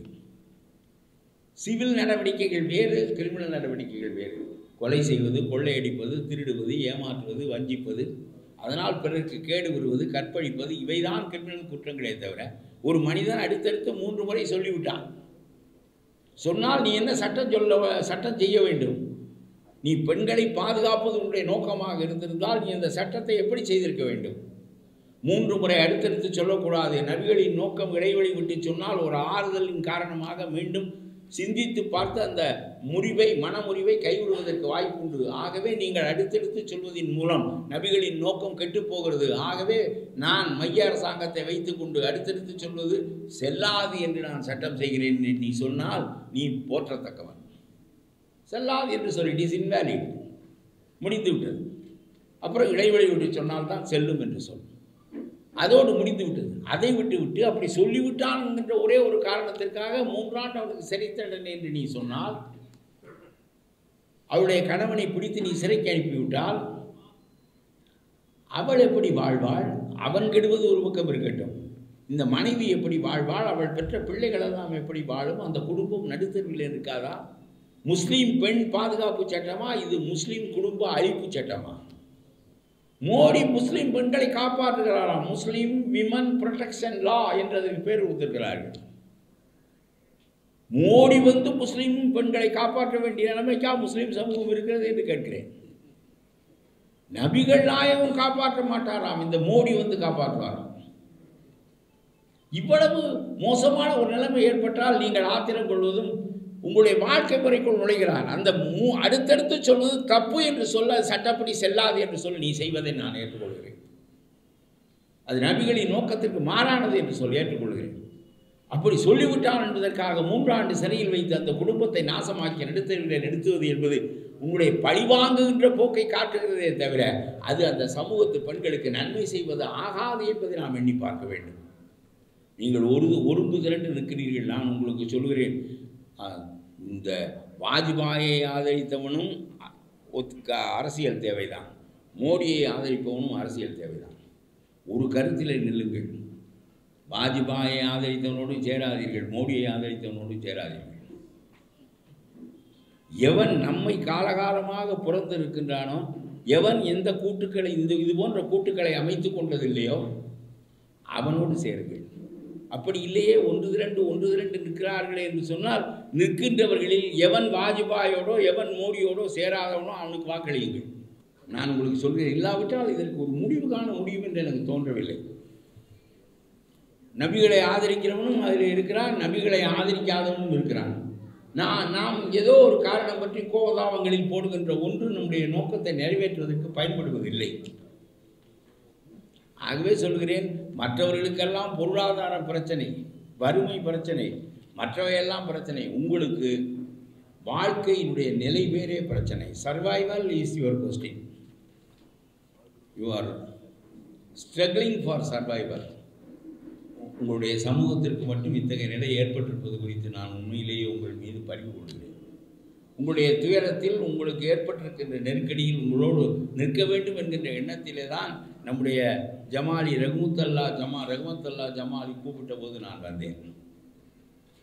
சிவில் நடவடிக்கைகள் வேறு கிரிமினல் நடவடிக்கைகள் வேறு கொலை செய்வது கொள்ளையடிப்பது திருடுவது ஏமாற்றுவது வஞ்சிப்பது அதனால் பிறருக்கு கேடு வருவது கற்பழிப்பது இவைதான் கிரிமினல் குற்றங்களே தவிர ஒரு மனிதன் அடுத்தடுத்து மூன்று முறை சொல்லிவிட்டான் சொன்னால் நீ என்ன சட்டம் சொல்ல சட்டம் செய்ய வேண்டும் நீ பெண்களை பாதுகாப்பது உன்னுடைய நோக்கமாக இருந்திருந்தால் நீ இந்த சட்டத்தை எப்படி செய்திருக்க வேண்டும் மூன்று முறை அடுத்தடுத்து சொல்லக்கூடாது நபிகளின் நோக்கம் இடைவெளி விட்டு சொன்னால் ஒரு ஆறுதலின் காரணமாக மீண்டும் சிந்தித்து பார்த்து அந்த முறிவை மனமுறிவை கைவிடுவதற்கு வாய்ப்புண்டு ஆகவே நீங்கள் அடுத்தடுத்து சொல்வதன் மூலம் நபிகளின் நோக்கம் கெட்டுப்போகிறது ஆகவே நான் மைய அரசாங்கத்தை வைத்துக்கொண்டு அடுத்தடுத்து சொல்வது செல்லாது என்று நான் சட்டம் செய்கிறேன் என்று நீ சொன்னால் நீ போற்றத்தக்கவன் செல்லாது என்று சொல்லி இட் இஸ் இன்வேலிட் முடிந்து விட்டது அப்புறம் இடைவெளி விட்டு சொன்னால்தான் செல்லும் என்று சொல் அதோடு முடிந்து விட்டது அதை விட்டு விட்டு அப்படி சொல்லிவிட்டான் என்கின்ற ஒரே ஒரு காரணத்திற்காக மூன்றாண்டு அவனுக்கு சிறை தண்டனை என்று நீ சொன்னால் அவளுடைய கணவனை பிடித்து நீ சிறைக்கு அனுப்பிவிட்டால் அவள் எப்படி வாழ்வாள் அவன் கெடுவது ஒரு பக்கம் இருக்கட்டும் இந்த மனைவி எப்படி வாழ்வாள் அவள் பெற்ற பிள்ளைகள் எல்லாம் எப்படி வாழும் அந்த குடும்பம் நடுத்தருவில் இருக்காதா முஸ்லீம் பெண் பாதுகாப்பு சட்டமா இது முஸ்லீம் குடும்ப அழிப்பு சட்டமா மோடி முஸ்லீம் பெண்களை காப்பாற்றுகிறாராம் முஸ்லீம் விமன் ப்ரொடெக்ஷன் லா என்றதற்கு பேர் கொடுத்திருக்கிறார்கள் மோடி வந்து முஸ்லீம் பெண்களை காப்பாற்ற வேண்டிய நிலைமைக்கா முஸ்லீம் சமூகம் இருக்கிறது என்று கேட்கிறேன் நபிகள் நாயகம் காப்பாற்ற மாட்டாராம் இந்த மோடி வந்து காப்பாற்றுவாராம் இவ்வளவு மோசமான ஒரு நிலைமை ஏற்பட்டால் நீங்கள் ஆத்திரம் கொள்வதும் உங்களுடைய வாழ்க்கை முறைக்குள் நுழைகிறார் அந்த மூ அடுத்தடுத்து சொல்வது தப்பு என்று சொல்ல சட்டப்படி செல்லாது என்று சொல்லி நீ செய்வதை நான் ஏற்றுக்கொள்கிறேன் அது நபிகளின் நோக்கத்திற்கு மாறானது என்று சொல்லி ஏற்றுக்கொள்கிறேன் அப்படி சொல்லிவிட்டான் என்பதற்காக மூன்றாண்டு சிறையில் வைத்து அந்த குடும்பத்தை நாசமாக்கி நடுத்தரில் நிறுத்துவது என்பது உங்களுடைய பழிவாங்குகின்ற போக்கை காட்டுகிறதே தவிர அது அந்த சமூகத்து பெண்களுக்கு நன்மை செய்வது ஆகாது என்பதை நாம் எண்ணி பார்க்க வேண்டும் நீங்கள் ஒரு ஒருங்கு திரண்டு நிற்கிறீர்கள் நான் உங்களுக்கு சொல்கிறேன் இந்த வாஜ்பாயை ஆதரித்தவனும் ஒத்துக்க அரசியல் தேவைதான் மோடியை ஆதரிப்பவனும் அரசியல் தேவைதான் ஒரு கருத்தில் நில்லுங்கள் வாஜ்பாயை ஆதரித்தவனோடு சேராதீர்கள் மோடியை ஆதரித்தவனோடு சேராதீர்கள் எவன் நம்மை காலகாலமாக புறந்திருக்கின்றானோ எவன் எந்த கூட்டுக்களை இந்த இது போன்ற கூட்டுக்களை அமைத்து கொண்டதில்லையோ அவனோடு சேருங்கள் அப்படி இல்லையே ஒன்று திரண்டு ஒன்று திரண்டு நிற்கிறார்களே என்று சொன்னால் நிற்கின்றவர்களில் எவன் வாஜ்பாயோடோ எவன் மோடியோடோ சேராதவனோ அவனுக்கு வாக்களியுங்கள் நான் உங்களுக்கு சொல்கிறேன் இல்லாவிட்டால் இதற்கு ஒரு முடிவு காண முடியும் என்று எனக்கு தோன்றவில்லை நபிகளை ஆதரிக்கிறவனும் அதில் இருக்கிறான் நபிகளை ஆதரிக்காதவனும் இருக்கிறான் நான் நாம் ஏதோ ஒரு காரணம் பற்றி கோதாவங்களில் போடுகின்ற ஒன்று நம்முடைய நோக்கத்தை நிறைவேற்றுவதற்கு பயன்படுவதில்லை ஆகவே சொல்கிறேன் மற்றவர்களுக்கெல்லாம் பொருளாதார பிரச்சனை வறுமை பிரச்சனை மற்றவையெல்லாம் பிரச்சனை உங்களுக்கு வாழ்க்கையினுடைய நிலை வேறே பிரச்சனை survival is your question you are struggling for survival உங்களுடைய சமூகத்திற்கு மட்டும் இத்தகைய நிலை ஏற்பட்டிருப்பது குறித்து நான் உண்மையிலேயே உங்கள் மீது பறிவு கொள்கிறேன் உங்களுடைய துயரத்தில் உங்களுக்கு ஏற்பட்டிருக்கின்ற நெருக்கடியில் உங்களோடு நிற்க வேண்டும் என்கின்ற எண்ணத்திலே தான் நம்முடைய ஜமாலி ரகுமுத்தல்லா ஜமா ரகுமத்தல்லா ஜமாலி கூப்பிட்ட போது நான் வந்தேன்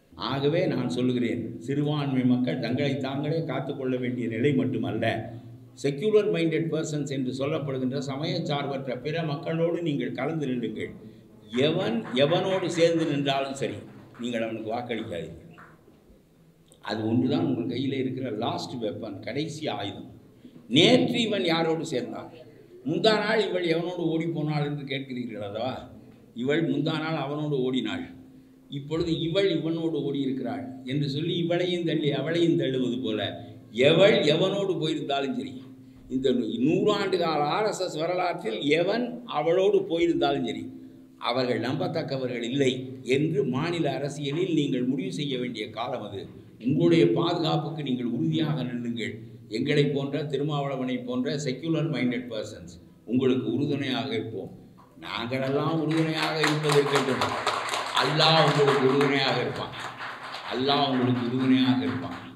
ஆகவே நான் சொல்லுகிறேன் சிறுபான்மை மக்கள் தங்களை தாங்களே காத்துக்கொள்ள வேண்டிய நிலை மட்டுமல்ல செக்யூலர் மைண்டட் பர்சன்ஸ் என்று சொல்லப்படுகின்ற சமயச்சார்பற்ற பிற மக்களோடு நீங்கள் கலந்து நின்றுங்கள் எவன் எவனோடு சேர்ந்து நின்றாலும் சரி நீங்கள் அவனுக்கு வாக்களிக்காதீர்கள் அது ஒன்று தான் உங்கள் கையில் இருக்கிற லாஸ்ட் வெப்பன் கடைசி ஆயுதம் நேற்று இவன் யாரோடு சேர்ந்தான் முந்தா நாள் இவள் எவனோடு ஓடி போனாள் என்று கேட்கிறீர்கள் அல்லவா இவள் முந்தா நாள் அவனோடு ஓடினாள் இப்பொழுது இவள் இவனோடு ஓடி இருக்கிறாள் என்று சொல்லி இவளையும் தள்ளி அவளையும் தள்ளுவது போல எவள் எவனோடு போயிருந்தாலும் சரி இந்த நூறாண்டு கால ஆர்எஸ்எஸ் வரலாற்றில் எவன் அவளோடு போயிருந்தாலும் சரி அவர்கள் நம்பத்தக்கவர்கள் இல்லை என்று மாநில அரசியலில் நீங்கள் முடிவு செய்ய வேண்டிய காலம் அது உங்களுடைய பாதுகாப்புக்கு நீங்கள் உறுதியாக நில்லுங்கள் எங்களை போன்ற திருமாவளவனை போன்ற செக்யூலர் மைண்டட் பர்சன்ஸ் உங்களுக்கு உறுதுணையாக இருப்போம் நாங்களெல்லாம் உறுதுணையாக இருப்பது இருக்கட்டும் அல்லாஹ் உங்களுக்கு உறுதுணையாக இருப்பான் அல்லாஹ் உங்களுக்கு உறுதுணையாக இருப்பான்